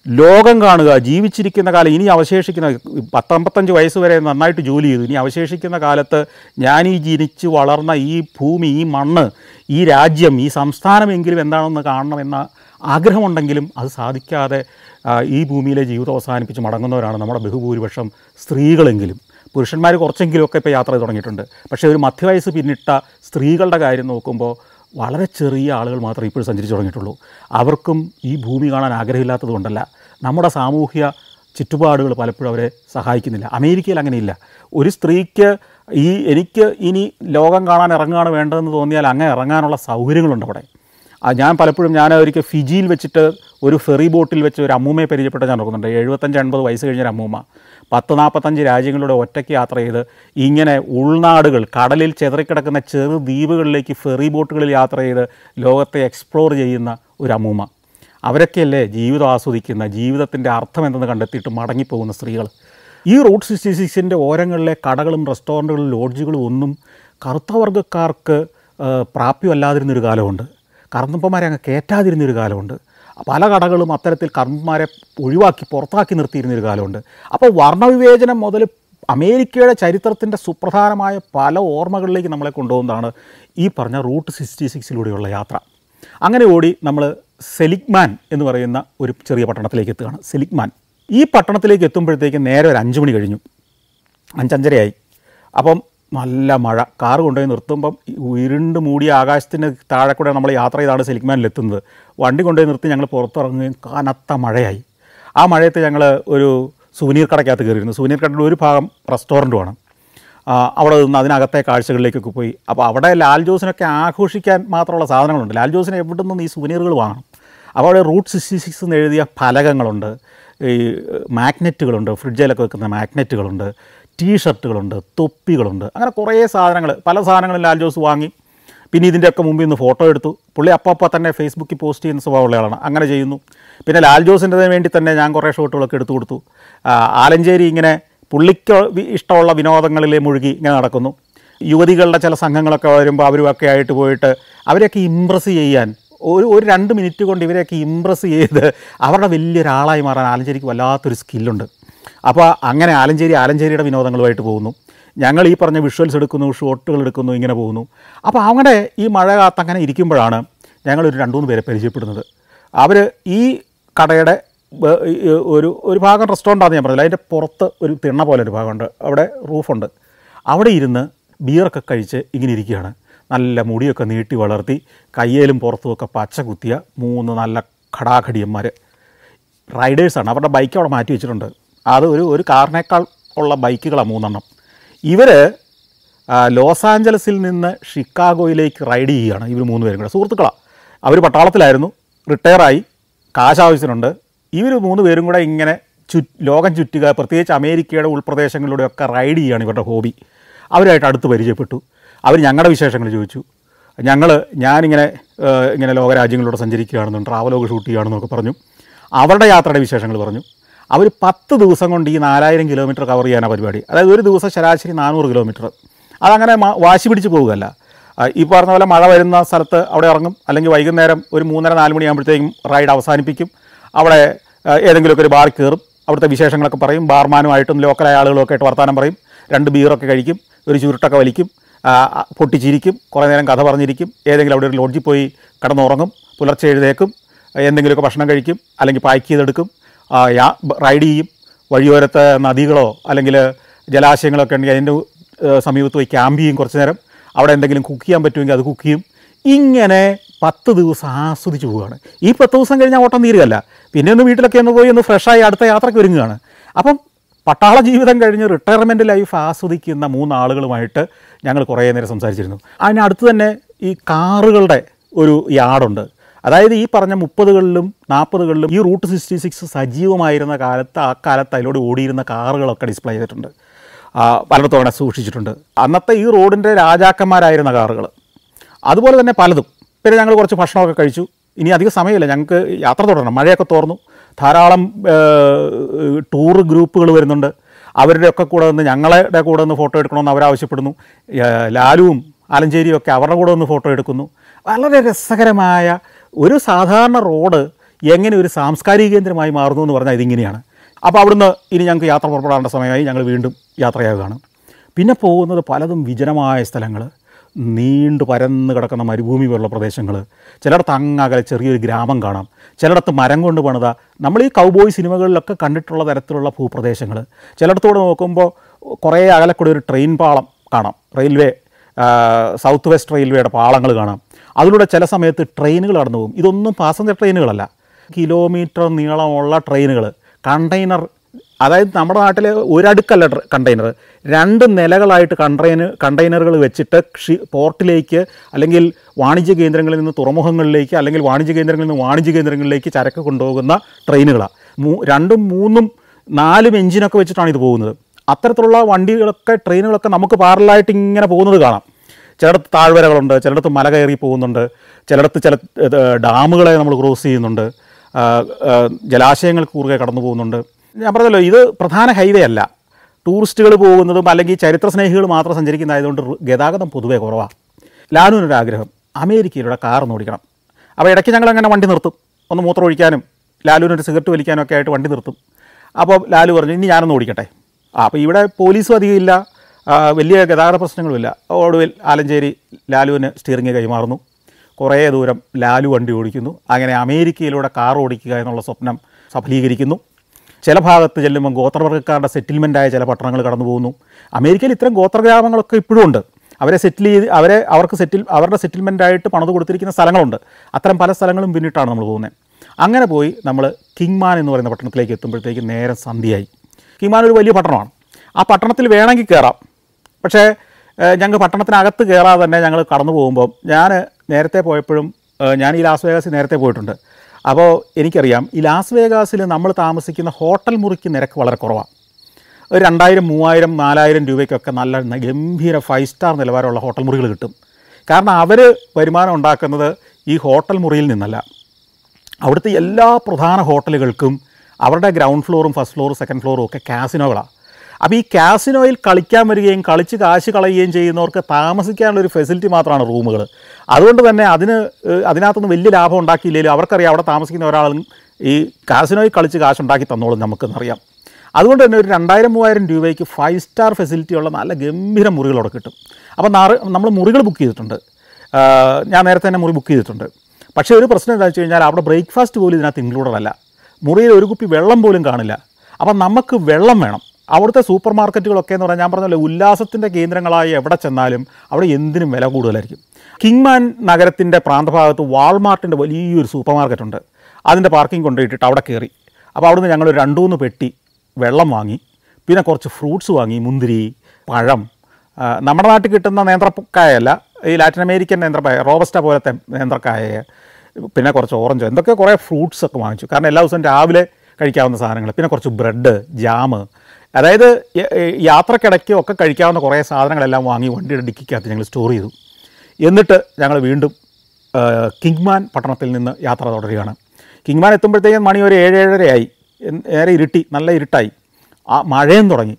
ലോകം കാണുക ജീവിച്ചിരിക്കുന്ന കാലം ഇനി അവശേഷിക്കുന്ന പത്തമ്പത്തഞ്ച് വയസ്സ് വരെ നന്നായിട്ട് ജോലി ചെയ്തു ഇനി അവശേഷിക്കുന്ന കാലത്ത് ഞാൻ ഈ ജനിച്ച് വളർന്ന ഈ ഭൂമി ഈ മണ്ണ് ഈ രാജ്യം ഈ സംസ്ഥാനമെങ്കിലും എന്താണെന്ന് കാണണമെന്ന ആഗ്രഹമുണ്ടെങ്കിലും അത് സാധിക്കാതെ ആ, ഈ ഭൂമിയിലെ ജീവിതം അവസാനിപ്പിച്ച് മടങ്ങുന്നവരാണ് നമ്മുടെ ബഹുഭൂരിപക്ഷം സ്ത്രീകളെങ്കിലും പുരുഷന്മാർ കുറച്ചെങ്കിലുമൊക്കെ ഇപ്പോൾ യാത്ര ചെയ്ത് തുടങ്ങിയിട്ടുണ്ട് പക്ഷേ ഒരു മധ്യവയസ്സ് പിന്നിട്ട സ്ത്രീകളുടെ കാര്യം നോക്കുമ്പോൾ വളരെ ചെറിയ ആളുകൾ മാത്രമേ ഇപ്പോഴും സഞ്ചരിച്ച് തുടങ്ങിയിട്ടുള്ളൂ അവർക്കും ഈ ഭൂമി കാണാൻ ആഗ്രഹമില്ലാത്തത് കൊണ്ടല്ല നമ്മുടെ സാമൂഹ്യ ചുറ്റുപാടുകൾ പലപ്പോഴും അവരെ സഹായിക്കുന്നില്ല അമേരിക്കയിൽ അങ്ങനെയില്ല ഒരു സ്ത്രീക്ക് ഈ എനിക്ക് ഇനി ലോകം കാണാൻ ഇറങ്ങുകയാണ് വേണ്ടതെന്ന് തോന്നിയാൽ അങ്ങനെ ഇറങ്ങാനുള്ള സൗകര്യങ്ങളുണ്ട് അവിടെ ആ ഞാൻ പലപ്പോഴും ഞാൻ ഒരിക്കൽ ഫിജിയിൽ വെച്ചിട്ട് ഒരു ഫെറി ബോട്ടിൽ വെച്ച് ഒരു അമ്മൂമ്മയെ പരിചയപ്പെട്ട ഞാൻ നോക്കുന്നുണ്ട് എഴുപത്തഞ്ച് എൺപത് വയസ്സ് കഴിഞ്ഞൊരു അമ്മൂമ്മ പത്ത് നാൽപ്പത്തഞ്ച് രാജ്യങ്ങളിലൂടെ ഒറ്റയ്ക്ക് യാത്ര ചെയ്ത് ഇങ്ങനെ ഉൾനാടുകൾ കടലിൽ ചെതറിക്കിടക്കുന്ന ചെറു ദ്വീപുകളിലേക്ക് ഫെറി ബോട്ടുകളിൽ യാത്ര ചെയ്ത് ലോകത്തെ എക്സ്പ്ലോർ ചെയ്യുന്ന ഒരു അമ്മൂമ്മ അവരൊക്കെയല്ലേ ജീവിതം ആസ്വദിക്കുന്ന ജീവിതത്തിൻ്റെ അർത്ഥം എന്തെന്ന് കണ്ടെത്തിയിട്ട് മടങ്ങിപ്പോകുന്ന സ്ത്രീകൾ ഈ റൂട്ട് സിക്സ്റ്റി സിക്സിൻ്റെ ഓരങ്ങളിലെ കടകളും റെസ്റ്റോറൻറ്റുകളും ലോഡ്ജുകളും ഒന്നും കറുത്ത വർഗ്ഗക്കാർക്ക് ആ, പ്രാപ്യമല്ലാതിരുന്നൊരു കാലമുണ്ട് കറന്നപ്പന്മാരെ അങ്ങ് കയറ്റാതിരുന്നൊരു കാലമുണ്ട് പല കടകളും അത്തരത്തിൽ കർമ്മന്മാരെ ഒഴിവാക്കി പുറത്താക്കി നിർത്തിയിരുന്നൊരു കാലമുണ്ട് അപ്പോൾ വർണ്ണവിവേചനം മുതൽ അമേരിക്കയുടെ ചരിത്രത്തിൻ്റെ സുപ്രധാനമായ പല ഓർമ്മകളിലേക്ക് നമ്മളെ കൊണ്ടുപോകുന്നതാണ് ഈ പറഞ്ഞ റൂട്ട് സിക്സ്റ്റി സിക്സിലൂടെയുള്ള യാത്ര അങ്ങനെ ഓടി നമ്മൾ സെലിഗ്മാൻ എന്ന് പറയുന്ന ഒരു ചെറിയ പട്ടണത്തിലേക്ക് എത്തുകയാണ് സെലിഗ്മാൻ ഈ പട്ടണത്തിലേക്ക് എത്തുമ്പോഴത്തേക്കും നേരെ ഒരു അഞ്ച് മണി കഴിഞ്ഞു അഞ്ചഞ്ചരയായി അപ്പം നല്ല മഴ കാറ് കൊണ്ടുപോയി നിർത്തുമ്പം ഈ ഇരുണ്ട് മൂടിയ ആകാശത്തിന് താഴെ കൂടെ നമ്മൾ യാത്ര ചെയ്താണ് സെലിഗ്മാനിലെത്തുന്നത് വണ്ടി കൊണ്ടുപോയി നിർത്തി ഞങ്ങൾ പുറത്തിറങ്ങുകയും കനത്ത മഴയായി ആ മഴയത്ത് ഞങ്ങൾ ഒരു സുവനീർ കടയ്ക്കകത്ത് കയറിയിരുന്നു സുവനീർ കടയുടെ ഒരു ഭാഗം റെസ്റ്റോറൻറ്റുമാണ് ആ, അവിടെ നിന്ന് അതിനകത്തെ കാഴ്ചകളിലേക്കൊക്കെ പോയി അപ്പോൾ അവിടെ ലാൽ ജോസിനൊക്കെ ആഘോഷിക്കാൻ മാത്രമുള്ള സാധനങ്ങളുണ്ട് ലാൽ ജോസിന് എവിടെ നിന്നും ഈ സുവനീറുകൾ വാങ്ങണം അപ്പോൾ അവിടെ റൂട്ട് സിക്സ്റ്റി സിക്സ് എന്ന് എഴുതിയ ഫലകങ്ങളുണ്ട് ഈ മാഗ്നറ്റുകളുണ്ട് ഫ്രിഡ്ജിലൊക്കെ വെക്കുന്ന മാഗ്നറ്റുകളുണ്ട് ടീഷർട്ടുകളുണ്ട് തൊപ്പികളുണ്ട് അങ്ങനെ കുറേ സാധനങ്ങൾ പല സാധനങ്ങളും ലാൽ ജോസ് വാങ്ങി പിന്നെ ഇതിൻ്റെയൊക്കെ മുമ്പിൽ നിന്ന് ഫോട്ടോ എടുത്തു പുള്ളി അപ്പം തന്നെ ഫേസ്ബുക്കിൽ പോസ്റ്റ് ചെയ്യുന്ന സ്വഭാവമുള്ള ആളാണ് അങ്ങനെ ചെയ്യുന്നു പിന്നെ ലാൽ ജോസിൻ്റെതിന് വേണ്ടി തന്നെ ഞാൻ കുറേ ഷോട്ടുകളൊക്കെ എടുത്തു കൊടുത്തു ആ, ആലഞ്ചേരി ഇങ്ങനെ പുള്ളിക്ക് വി- ഇഷ്ടമുള്ള വിനോദങ്ങളിൽ മുഴുകി ഇങ്ങനെ നടക്കുന്നു യുവതികളുടെ ചില സംഘങ്ങളൊക്കെ വരുമ്പോൾ അവരുമൊക്കെ ആയിട്ട് പോയിട്ട് അവരെയൊക്കെ ഇമ്പ്രസ് ചെയ്യാൻ ഒരു ഒരു രണ്ട് മിനിറ്റ് കൊണ്ട് ഇവരെയൊക്കെ ഇമ്പ്രസ് ചെയ്ത് അവരുടെ വലിയൊരാളായി മാറാൻ ആലഞ്ചേരിക്ക് വല്ലാത്തൊരു സ്കില്ലുണ്ട് അപ്പോൾ അങ്ങനെ ആലഞ്ചേരി ആലഞ്ചേരിയുടെ വിനോദങ്ങളുമായിട്ട് പോകുന്നു ഞങ്ങൾ ഈ പറഞ്ഞ വിഷ്വൽസ് എടുക്കുന്നു ഷോട്ടുകൾ എടുക്കുന്നു ഇങ്ങനെ പോകുന്നു അപ്പോൾ അങ്ങനെ ഈ മഴ കാത്ത് അങ്ങനെ ഇരിക്കുമ്പോഴാണ് ഞങ്ങളൊരു രണ്ട് മൂന്ന് പേരെ പരിചയപ്പെടുന്നത് അവർ ഈ കടയുടെ ബ- ഈ ഒരു ഒരു ഭാഗം റെസ്റ്റോറൻ്റാണെന്ന് ഞാൻ പറഞ്ഞില്ല അതിൻ്റെ പുറത്ത് ഒരു തിണ്ണ പോലെ ഒരു ഭാഗമുണ്ട് അവിടെ റൂഫുണ്ട് അവിടെ ഇരുന്ന് ബിയറൊക്കെ കഴിച്ച് ഇങ്ങനെ ഇരിക്കുകയാണ് നല്ല മുടിയൊക്കെ നീട്ടി വളർത്തി കയ്യേലും പുറത്തുമൊക്കെ പച്ച കുത്തിയ മൂന്ന് നല്ല ഖടാഖടിയന്മാർ റൈഡേഴ്സാണ് അവരുടെ ബൈക്ക് അവിടെ മാറ്റി വെച്ചിട്ടുണ്ട് അത് ഒരു ഒരു കാറിനേക്കാൾ ഉള്ള ബൈക്കുകളാണ് മൂന്നെണ്ണം ഇവർ ലോസ് ആഞ്ചലസിൽ നിന്ന് ഷിക്കാഗോയിലേക്ക് റൈഡ് ചെയ്യുകയാണ് ഇവർ മൂന്ന് പേരും കൂടെ സുഹൃത്തുക്കളാണ് അവർ പട്ടാളത്തിലായിരുന്നു റിട്ടയറായി കാശ് ആവശ്യത്തിനുണ്ട് ഇവർ മൂന്ന് പേരും കൂടെ ഇങ്ങനെ ചു ലോകം ചുറ്റുക പ്രത്യേകിച്ച് അമേരിക്കയുടെ ഉൾപ്രദേശങ്ങളിലൂടെയൊക്കെ റൈഡ് ചെയ്യുകയാണ് ഇവരുടെ ഹോബി അവരുമായിട്ട് അടുത്ത് പരിചയപ്പെട്ടു അവർ ഞങ്ങളുടെ വിശേഷങ്ങൾ ചോദിച്ചു ഞങ്ങൾ ഞാനിങ്ങനെ ഏഹ്, ഇങ്ങനെ ലോകരാജ്യങ്ങളിലൂടെ സഞ്ചരിക്കുകയാണെന്നും ട്രാവലോഗ് ഷൂട്ട് ചെയ്യുകയാണെന്നൊക്കെ പറഞ്ഞു അവരുടെ യാത്രയുടെ വിശേഷങ്ങൾ പറഞ്ഞു അവർ പത്ത് ദിവസം കൊണ്ട് ഈ നാലായിരം കിലോമീറ്റർ കവർ ചെയ്യാനാണ് പരിപാടി അതായത് ഒരു ദിവസം ശരാശരി നാനൂറ് കിലോമീറ്റർ അതങ്ങനെ മ- വാശി പിടിച്ച് പോകുകയല്ല ആ, ഈ പറഞ്ഞ പോലെ മഴ വരുന്ന സ്ഥലത്ത് അവിടെ ഇറങ്ങും അല്ലെങ്കിൽ വൈകുന്നേരം ഒരു മൂന്നര നാല് മണിയാകുമ്പോഴത്തേക്കും റൈഡ് അവസാനിപ്പിക്കും അവിടെ ആ, ഏതെങ്കിലുമൊക്കെ ഒരു ബാറിൽ കയറും അവിടുത്തെ വിശേഷങ്ങളൊക്കെ പറയും ബാർമാനുമായിട്ടും ലോക്കലായ ആളുകളൊക്കെ ആയിട്ട് വർത്തമാനം പറയും രണ്ട് ബീറൊക്കെ കഴിക്കും ഒരു ചുരുട്ടൊക്കെ വലിക്കും ആ, ആ, പൊട്ടിച്ചിരിക്കും കുറേ നേരം കഥ പറഞ്ഞിരിക്കും ഏതെങ്കിലും അവിടെ ഒരു ലോഡ്ജിൽ പോയി കിടന്നുറങ്ങും പുലർച്ചെ എഴുതേക്കും എന്തെങ്കിലുമൊക്കെ ഭക്ഷണം കഴിക്കും അല്ലെങ്കിൽ പാക്ക് ചെയ്തെടുക്കും ആ, യാ- ബ- റൈഡ് ചെയ്യും വഴിയോരത്തെ നദികളോ അല്ലെങ്കിൽ ജലാശയങ്ങളൊക്കെ ഉണ്ടെങ്കിൽ അതിൻ്റെ ഏഹ്, സമീപത്ത് പോയി ക്യാമ്പ് ചെയ്യും കുറച്ച് നേരം അവിടെ എന്തെങ്കിലും കുക്ക് ചെയ്യാൻ പറ്റുമെങ്കിൽ അത് കുക്ക് ചെയ്യും ഇങ്ങനെ പത്ത് ദിവസം ആസ്വദിച്ച് പോവുകയാണ് ഈ പത്ത് ദിവസം കഴിഞ്ഞാൽ ഓട്ടം തീരുകയല്ല പിന്നെ ഒന്ന് വീട്ടിലൊക്കെ ഒന്ന് പോയി ഒന്ന് ഫ്രഷായി അടുത്ത യാത്രയ്ക്ക് ഒരുങ്ങുകയാണ് അപ്പം പട്ടാള ജീവിതം കഴിഞ്ഞ് റിട്ടയർമെൻറ്റ് ലൈഫ് ആസ്വദിക്കുന്ന മൂന്നാളുകളുമായിട്ട് ഞങ്ങൾ കുറേ നേരം സംസാരിച്ചിരുന്നു അതിനടുത്ത് തന്നെ ഈ കാറുകളുടെ ഒരു യാർഡുണ്ട് അതായത് ഈ പറഞ്ഞ മുപ്പതുകളിലും നാൽപ്പതുകളിലും ഈ റൂട്ട് സിക്സ്റ്റി സിക്സ് സജീവമായിരുന്ന കാലത്ത് ആ കാലത്ത് അതിലൂടെ ഓടിയിരുന്ന കാറുകളൊക്കെ ഡിസ്പ്ലേ ചെയ്തിട്ടുണ്ട് ആ, പലയിടത്തും അവിടെ സൂക്ഷിച്ചിട്ടുണ്ട് അന്നത്തെ ഈ റോഡിൻ്റെ രാജാക്കന്മാരായിരുന്ന കാറുകൾ അതുപോലെ തന്നെ പലതും പിന്നെ ഞങ്ങൾ കുറച്ച് ഭക്ഷണമൊക്കെ കഴിച്ചു ഇനി അധികം സമയമില്ല ഞങ്ങൾക്ക് യാത്ര തുടരണം മഴയൊക്കെ തോർന്നു ധാരാളം ടൂർ ഗ്രൂപ്പുകൾ വരുന്നുണ്ട് അവരുടെയൊക്കെ കൂടെ നിന്ന് ഞങ്ങളുടെ കൂടെ നിന്ന് ഫോട്ടോ എടുക്കണമെന്ന് അവരാവശ്യപ്പെടുന്നു ഏഹ് ലാലുവും ആലഞ്ചേരിയും ഒക്കെ അവരുടെ കൂടെ നിന്ന് ഫോട്ടോ എടുക്കുന്നു വളരെ രസകരമായ ഒരു സാധാരണ റോഡ് എങ്ങനെ ഒരു സാംസ്കാരിക കേന്ദ്രമായി മാറുന്നു എന്ന് പറഞ്ഞാൽ ഇതിങ്ങനെയാണ് അപ്പോൾ അവിടുന്ന് ഇനി ഞങ്ങൾക്ക് യാത്ര പുറപ്പെടേണ്ട സമയമായി ഞങ്ങൾ വീണ്ടും യാത്രയാവുകയാണ് പിന്നെ പോകുന്നത് പലതും വിജനമായ സ്ഥലങ്ങൾ നീണ്ടു പരന്ന് കിടക്കുന്ന മരുഭൂമി പോലുള്ള പ്രദേശങ്ങൾ ചിലയിടത്ത് അങ്ങകലെ ചെറിയൊരു ഗ്രാമം കാണാം ചിലയിടത്ത് മരം കൊണ്ട് പണിത നമ്മൾ ഈ കൗബോയ് സിനിമകളിലൊക്കെ കണ്ടിട്ടുള്ള തരത്തിലുള്ള ഭൂപ്രദേശങ്ങൾ ചിലയിടത്തോട് നോക്കുമ്പോൾ കുറേ അകലെ കൂടി ഒരു ട്രെയിൻ പാളം കാണാം റെയിൽവേ ആ, സൗത്ത് വെസ്റ്റ് റെയിൽവേയുടെ പാളങ്ങൾ കാണാം അതിലൂടെ ചില സമയത്ത് ട്രെയിനുകൾ കടന്നു പോകും ഇതൊന്നും പാസഞ്ചർ ട്രെയിനുകളല്ല കിലോമീറ്റർ നീളമുള്ള ട്രെയിനുകൾ കണ്ടെയ്നർ അതായത് നമ്മുടെ നാട്ടിലെ ഒരടുക്കല്ല ട്ര- കണ്ടെയ്നർ രണ്ട് നിലകളായിട്ട് കണ്ടെയ്നർ കണ്ടെയ്നറുകൾ വെച്ചിട്ട് ക്ഷി പോർട്ടിലേക്ക് അല്ലെങ്കിൽ വാണിജ്യ കേന്ദ്രങ്ങളിൽ നിന്ന് തുറമുഖങ്ങളിലേക്ക് അല്ലെങ്കിൽ വാണിജ്യ കേന്ദ്രങ്ങളിൽ നിന്ന് വാണിജ്യ കേന്ദ്രങ്ങളിലേക്ക് ചരക്ക് കൊണ്ടുപോകുന്ന ട്രെയിനുകളാണ് മൂ രണ്ടും മൂന്നും നാലും എഞ്ചിനൊക്കെ വെച്ചിട്ടാണ് ഇത് പോകുന്നത് അത്തരത്തിലുള്ള വണ്ടികളൊക്കെ ട്രെയിനുകളൊക്കെ നമുക്ക് പാരലായിട്ട് ഇങ്ങനെ പോകുന്നത് കാണാം ചിലയിടത്ത് താഴ്വരകളുണ്ട് ചിലയിടത്ത് മല കയറി പോകുന്നുണ്ട് ചിലയിടത്ത് ചില ഇത് ഡാമുകളെ നമ്മൾ ക്രോസ് ചെയ്യുന്നുണ്ട് ആ, ആ, ജലാശയങ്ങൾ കുറുകെ കടന്നു പോകുന്നുണ്ട് ഞാൻ പറഞ്ഞല്ലോ ഇത് പ്രധാന ഹൈവേ അല്ല ടൂറിസ്റ്റുകൾ പോകുന്നതും അല്ലെങ്കിൽ ചരിത്ര സ്നേഹികൾ മാത്രം സഞ്ചരിക്കുന്നതായതുകൊണ്ട് റു- ഗതാഗതം പൊതുവേ കുറവാണ് ലാനുവിനൊരു ആഗ്രഹം അമേരിക്കയിലൂടെ കാർ ഒന്ന് ഓടിക്കണം അപ്പോൾ ഇടയ്ക്ക് ഞങ്ങൾ അങ്ങനെ വണ്ടി നിർത്തും ഒന്ന് മൂത്രം ഒഴിക്കാനും ലാലുവിനൊരു സിഗരറ്റ് വലിക്കാനും ഒക്കെ ആയിട്ട് വണ്ടി നിർത്തും അപ്പോൾ ലാലു പറഞ്ഞു ഇനി ഞാനൊന്ന് ഓടിക്കട്ടെ ആ അപ്പോൾ ഇവിടെ പോലീസും അധികം ഇല്ല ആ, വലിയ ഗതാഗത പ്രശ്നങ്ങളുമില്ല ഒടുവിൽ ആലഞ്ചേരി ലാലുവിന് സ്റ്റിയറിംഗ് കൈമാറുന്നു കുറേ ദൂരം ലാലു വണ്ടി ഓടിക്കുന്നു അങ്ങനെ അമേരിക്കയിലൂടെ കാർ ഓടിക്കുക എന്നുള്ള സ്വപ്നം സഫലീകരിക്കുന്നു ചില ഭാഗത്ത് ചെല്ലുമ്പോൾ ഗോത്രവർഗ്ഗക്കാരുടെ സെറ്റിൽമെൻ്റായ ചില പട്ടണങ്ങൾ കടന്നു പോകുന്നു അമേരിക്കയിൽ ഇത്തരം ഗോത്രഗ്രാമങ്ങളൊക്കെ ഇപ്പോഴും ഉണ്ട് അവരെ സെറ്റിൽ ചെയ്ത് അവരെ അവർക്ക് സെറ്റിൽ അവരുടെ സെറ്റിൽമെൻ്റായിട്ട് പണിത് കൊടുത്തിരിക്കുന്ന സ്ഥലങ്ങളുണ്ട് അത്തരം പല സ്ഥലങ്ങളും പിന്നിട്ടാണ് നമ്മൾ പോകുന്നത് അങ്ങനെ പോയി നമ്മൾ കിങ്മാൻ എന്ന് പറയുന്ന പട്ടണത്തിലേക്ക് എത്തുമ്പോഴത്തേക്ക് നേരെ സന്ധ്യയായി കിങ്മാൻ ഒരു വലിയ പട്ടണമാണ് ആ പട്ടണത്തിൽ വേണമെങ്കിൽ കയറാം പക്ഷേ ഏഹ്, ഞങ്ങൾ പട്ടണത്തിനകത്ത് കയറാതെ തന്നെ ഞങ്ങൾ കടന്നു പോകുമ്പോൾ ഞാൻ നേരത്തെ പോയപ്പോഴും ഏഹ്, ഞാൻ ഈ ലാസ് വേഗാസിൽ നേരത്തെ പോയിട്ടുണ്ട് അപ്പോൾ എനിക്കറിയാം ഈ ലാസ് വേഗാസിൽ നമ്മൾ താമസിക്കുന്ന ഹോട്ടൽ മുറിക്ക് നിരക്ക് വളരെ കുറവാണ് ഒരു രണ്ടായിരം മൂവായിരം നാലായിരം രൂപയ്ക്കൊക്കെ നല്ല ന- ഗംഭീര ഫൈവ് സ്റ്റാർ നിലവാരമുള്ള ഹോട്ടൽ മുറികൾ കിട്ടും കാരണം അവർ വരുമാനം ഉണ്ടാക്കുന്നത് ഈ ഹോട്ടൽ മുറിയിൽ നിന്നല്ല അവിടുത്തെ എല്ലാ പ്രധാന ഹോട്ടലുകൾക്കും അവരുടെ ഗ്രൗണ്ട് ഫ്ലോറും ഫസ്റ്റ് ഫ്ലോറും സെക്കൻഡ് ഫ്ലോറും ഒക്കെ കാസിനോകളാണ് അപ്പോൾ ഈ കാസിനോയിൽ കളിക്കാൻ വരികയും കളിച്ച് കാശ് കളയുകയും ചെയ്യുന്നവർക്ക് താമസിക്കാനുള്ള ഒരു ഫെസിലിറ്റി മാത്രമാണ് റൂമുകൾ അതുകൊണ്ട് തന്നെ അതിന് ഏഹ്, അതിനകത്തൊന്നും വലിയ ലാഭം ഉണ്ടാക്കിയില്ലെങ്കിലും അവർക്കറിയാം അവിടെ താമസിക്കുന്ന ഒരാളും ഈ കാസിനോയിൽ കളിച്ച് കാശ് ഉണ്ടാക്കി തന്നോളും നമുക്കെന്നറിയാം അതുകൊണ്ട് തന്നെ ഒരു രണ്ടായിരം മൂവായിരം രൂപയ്ക്ക് ഫൈവ് സ്റ്റാർ ഫെസിലിറ്റി ഉള്ള നല്ല ഗംഭീര മുറികൾ അവിടെ കിട്ടും അപ്പോൾ നാറ് നമ്മൾ മുറികൾ ബുക്ക് ചെയ്തിട്ടുണ്ട് ആ, ഞാൻ നേരത്തെ തന്നെ മുറി ബുക്ക് ചെയ്തിട്ടുണ്ട് പക്ഷേ ഒരു പ്രശ്നം എന്താ വെച്ച് കഴിഞ്ഞാൽ അവിടെ ബ്രേക്ക്ഫാസ്റ്റ് പോലും ഇതിനകത്ത് ഇൻക്ലൂഡഡ് അല്ല മുറിയിൽ ഒരു കുപ്പി വെള്ളം പോലും കാണില്ല അപ്പം നമുക്ക് വെള്ളം വേണം അവിടുത്തെ സൂപ്പർ മാർക്കറ്റുകളൊക്കെ എന്ന് പറഞ്ഞാൽ ഞാൻ പറഞ്ഞല്ലോ ഉല്ലാസത്തിൻ്റെ കേന്ദ്രങ്ങളായി എവിടെ ചെന്നാലും അവിടെ എന്തിനും വില കൂടുതലായിരിക്കും കിങ്മാൻ നഗരത്തിൻ്റെ പ്രാന്തഭാഗത്ത് വാൾമാർട്ടിൻ്റെ വലിയൊരു സൂപ്പർ മാർക്കറ്റുണ്ട് അതിൻ്റെ പാർക്കിംഗ് കൊണ്ടുപോയിട്ടിട്ട് അവിടെ കയറി അപ്പോൾ അവിടുന്ന് ഞങ്ങൾ രണ്ട് മൂന്ന് പെട്ടി വെള്ളം വാങ്ങി പിന്നെ കുറച്ച് ഫ്രൂട്ട്സ് വാങ്ങി മുന്തിരി പഴം ആ, നമ്മുടെ നാട്ടിൽ കിട്ടുന്ന നേന്ത്രക്കായല്ല ഈ ലാറ്റിൻ അമേരിക്കൻ നേന്ത്രക്കായ റോബസ്റ്റ പോലത്തെ നേന്ത്രക്കായ പിന്നെ കുറച്ച് ഓറഞ്ച് എന്തൊക്കെ കുറേ ഫ്രൂട്ട്സ് ഒക്കെ വാങ്ങിച്ചു കാരണം എല്ലാ ദിവസവും രാവിലെ കഴിക്കാവുന്ന സാധനങ്ങൾ പിന്നെ കുറച്ച് ബ്രെഡ് ജാം അതായത് യ- ഏ- യാത്രക്കിടയ്ക്ക് ഒക്കെ കഴിക്കാവുന്ന കുറേ സാധനങ്ങളെല്ലാം വാങ്ങി വണ്ടിയുടെ ഡിക്കിക്കകത്ത് ഞങ്ങൾ സ്റ്റോർ ചെയ്തു എന്നിട്ട് ഞങ്ങൾ വീണ്ടും ആ, കിങ്മാൻ പട്ടണത്തിൽ നിന്ന് യാത്ര തുടരുകയാണ് കിങ്മാൻ എത്തുമ്പോഴത്തേക്കും മണി ഒരു ഏഴ് ഏഴരയായി എൻ- നേരെ ഇരുട്ടി നല്ല ഇരുട്ടായി ആ മഴയും തുടങ്ങി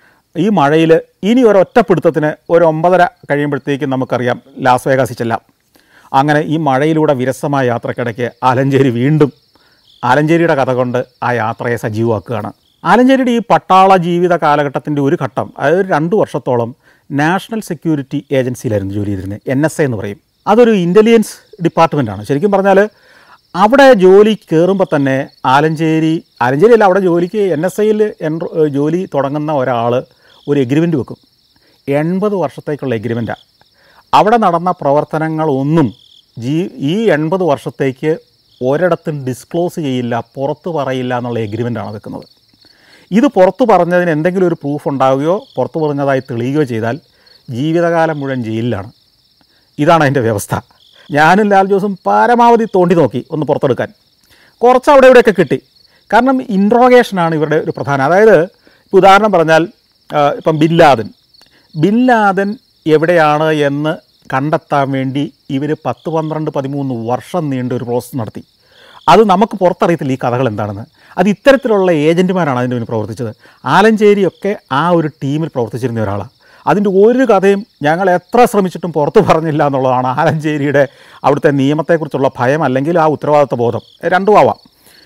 ഈ മഴയിൽ ഇനി ഒരു ഒറ്റപ്പിടുത്തത്തിന് ഒരു ഒമ്പതര കഴിയുമ്പോഴത്തേക്കും നമുക്കറിയാം ലാസ് വേഗാസിൽ ചെല്ലാം അങ്ങനെ ഈ മഴയിലൂടെ വിരസമായ യാത്രക്കിടയ്ക്ക് ആലഞ്ചേരി വീണ്ടും ആലഞ്ചേരിയുടെ കഥ കൊണ്ട് ആ യാത്രയെ സജീവമാക്കുകയാണ് ആലഞ്ചേരിയുടെ ഈ പട്ടാള ജീവിത കാലഘട്ടത്തിൻ്റെ ഒരു ഘട്ടം അതായത് ഒരു രണ്ട് വർഷത്തോളം നാഷണൽ സെക്യൂരിറ്റി ഏജൻസിയിലായിരുന്നു ജോലി ചെയ്തിരുന്നത് എൻ എസ് എ എന്ന് പറയും അതൊരു ഇൻ്റലിജൻസ് ഡിപ്പാർട്ട്മെൻറ്റാണ് ശരിക്കും പറഞ്ഞാൽ അവിടെ ജോലി കയറുമ്പോൾ തന്നെ ആലഞ്ചേരി ആലഞ്ചേരി അല്ല അവിടെ ജോലിക്ക് എൻ എസ് ഐയിൽ ജോലി തുടങ്ങുന്ന ഒരാൾ ഒരു എഗ്രിമെൻ്റ് വെക്കും എൺപത് വർഷത്തേക്കുള്ള എഗ്രിമെൻറ്റാണ് അവിടെ നടന്ന പ്രവർത്തനങ്ങളൊന്നും ജീ ഈ എൺപത് വർഷത്തേക്ക് ഒരിടത്തും ഡിസ്ക്ലോസ് ചെയ്യില്ല പുറത്ത് പറയില്ല എന്നുള്ള എഗ്രിമെൻ്റാണ് വെക്കുന്നത് ഇത് പുറത്തു പറഞ്ഞതിന് എന്തെങ്കിലും ഒരു പ്രൂഫ് ഉണ്ടാവുകയോ പുറത്തു പറഞ്ഞതായി തെളിയുകയോ ചെയ്താൽ ജീവിതകാലം മുഴുവൻ ജയിലിലാണ് ഇതാണ് അതിൻ്റെ വ്യവസ്ഥ ഞാനും ലാൽ ജോസും പരമാവധി തോണ്ടി നോക്കി ഒന്ന് പുറത്തെടുക്കാൻ കുറച്ച് അവിടെ ഇവിടെയൊക്കെ കിട്ടി കാരണം ഇൻട്രോഗേഷനാണ് ഇവരുടെ ഒരു പ്രധാന അതായത് ഇപ്പോൾ ഉദാഹരണം പറഞ്ഞാൽ ആ, ഇപ്പം ബിൻ ലാദൻ ബിൻ ലാദൻ എവിടെയാണ് എന്ന് കണ്ടെത്താൻ വേണ്ടി ഇവർ പത്ത് പന്ത്രണ്ട് പതിമൂന്ന് വർഷം നീണ്ട ഒരു പ്രോസസ്സ് നടത്തി അത് നമുക്ക് പുറത്തറിയത്തില്ല ഈ കഥകൾ എന്താണെന്ന് അത് ഇത്തരത്തിലുള്ള ഏജൻറ്റുമാരാണ് അതിൻ്റെ മുന്നിൽ പ്രവർത്തിച്ചത് ആലഞ്ചേരിയൊക്കെ ആ ഒരു ടീമിൽ പ്രവർത്തിച്ചിരുന്ന ഒരാളാണ് അതിൻ്റെ ഒരു കഥയും ഞങ്ങൾ എത്ര ശ്രമിച്ചിട്ടും പുറത്തു പറഞ്ഞില്ല എന്നുള്ളതാണ് ആലഞ്ചേരിയുടെ അവിടുത്തെ നിയമത്തെക്കുറിച്ചുള്ള ഭയം അല്ലെങ്കിൽ ആ ഉത്തരവാദിത്വ ബോധം രണ്ടും ആവാം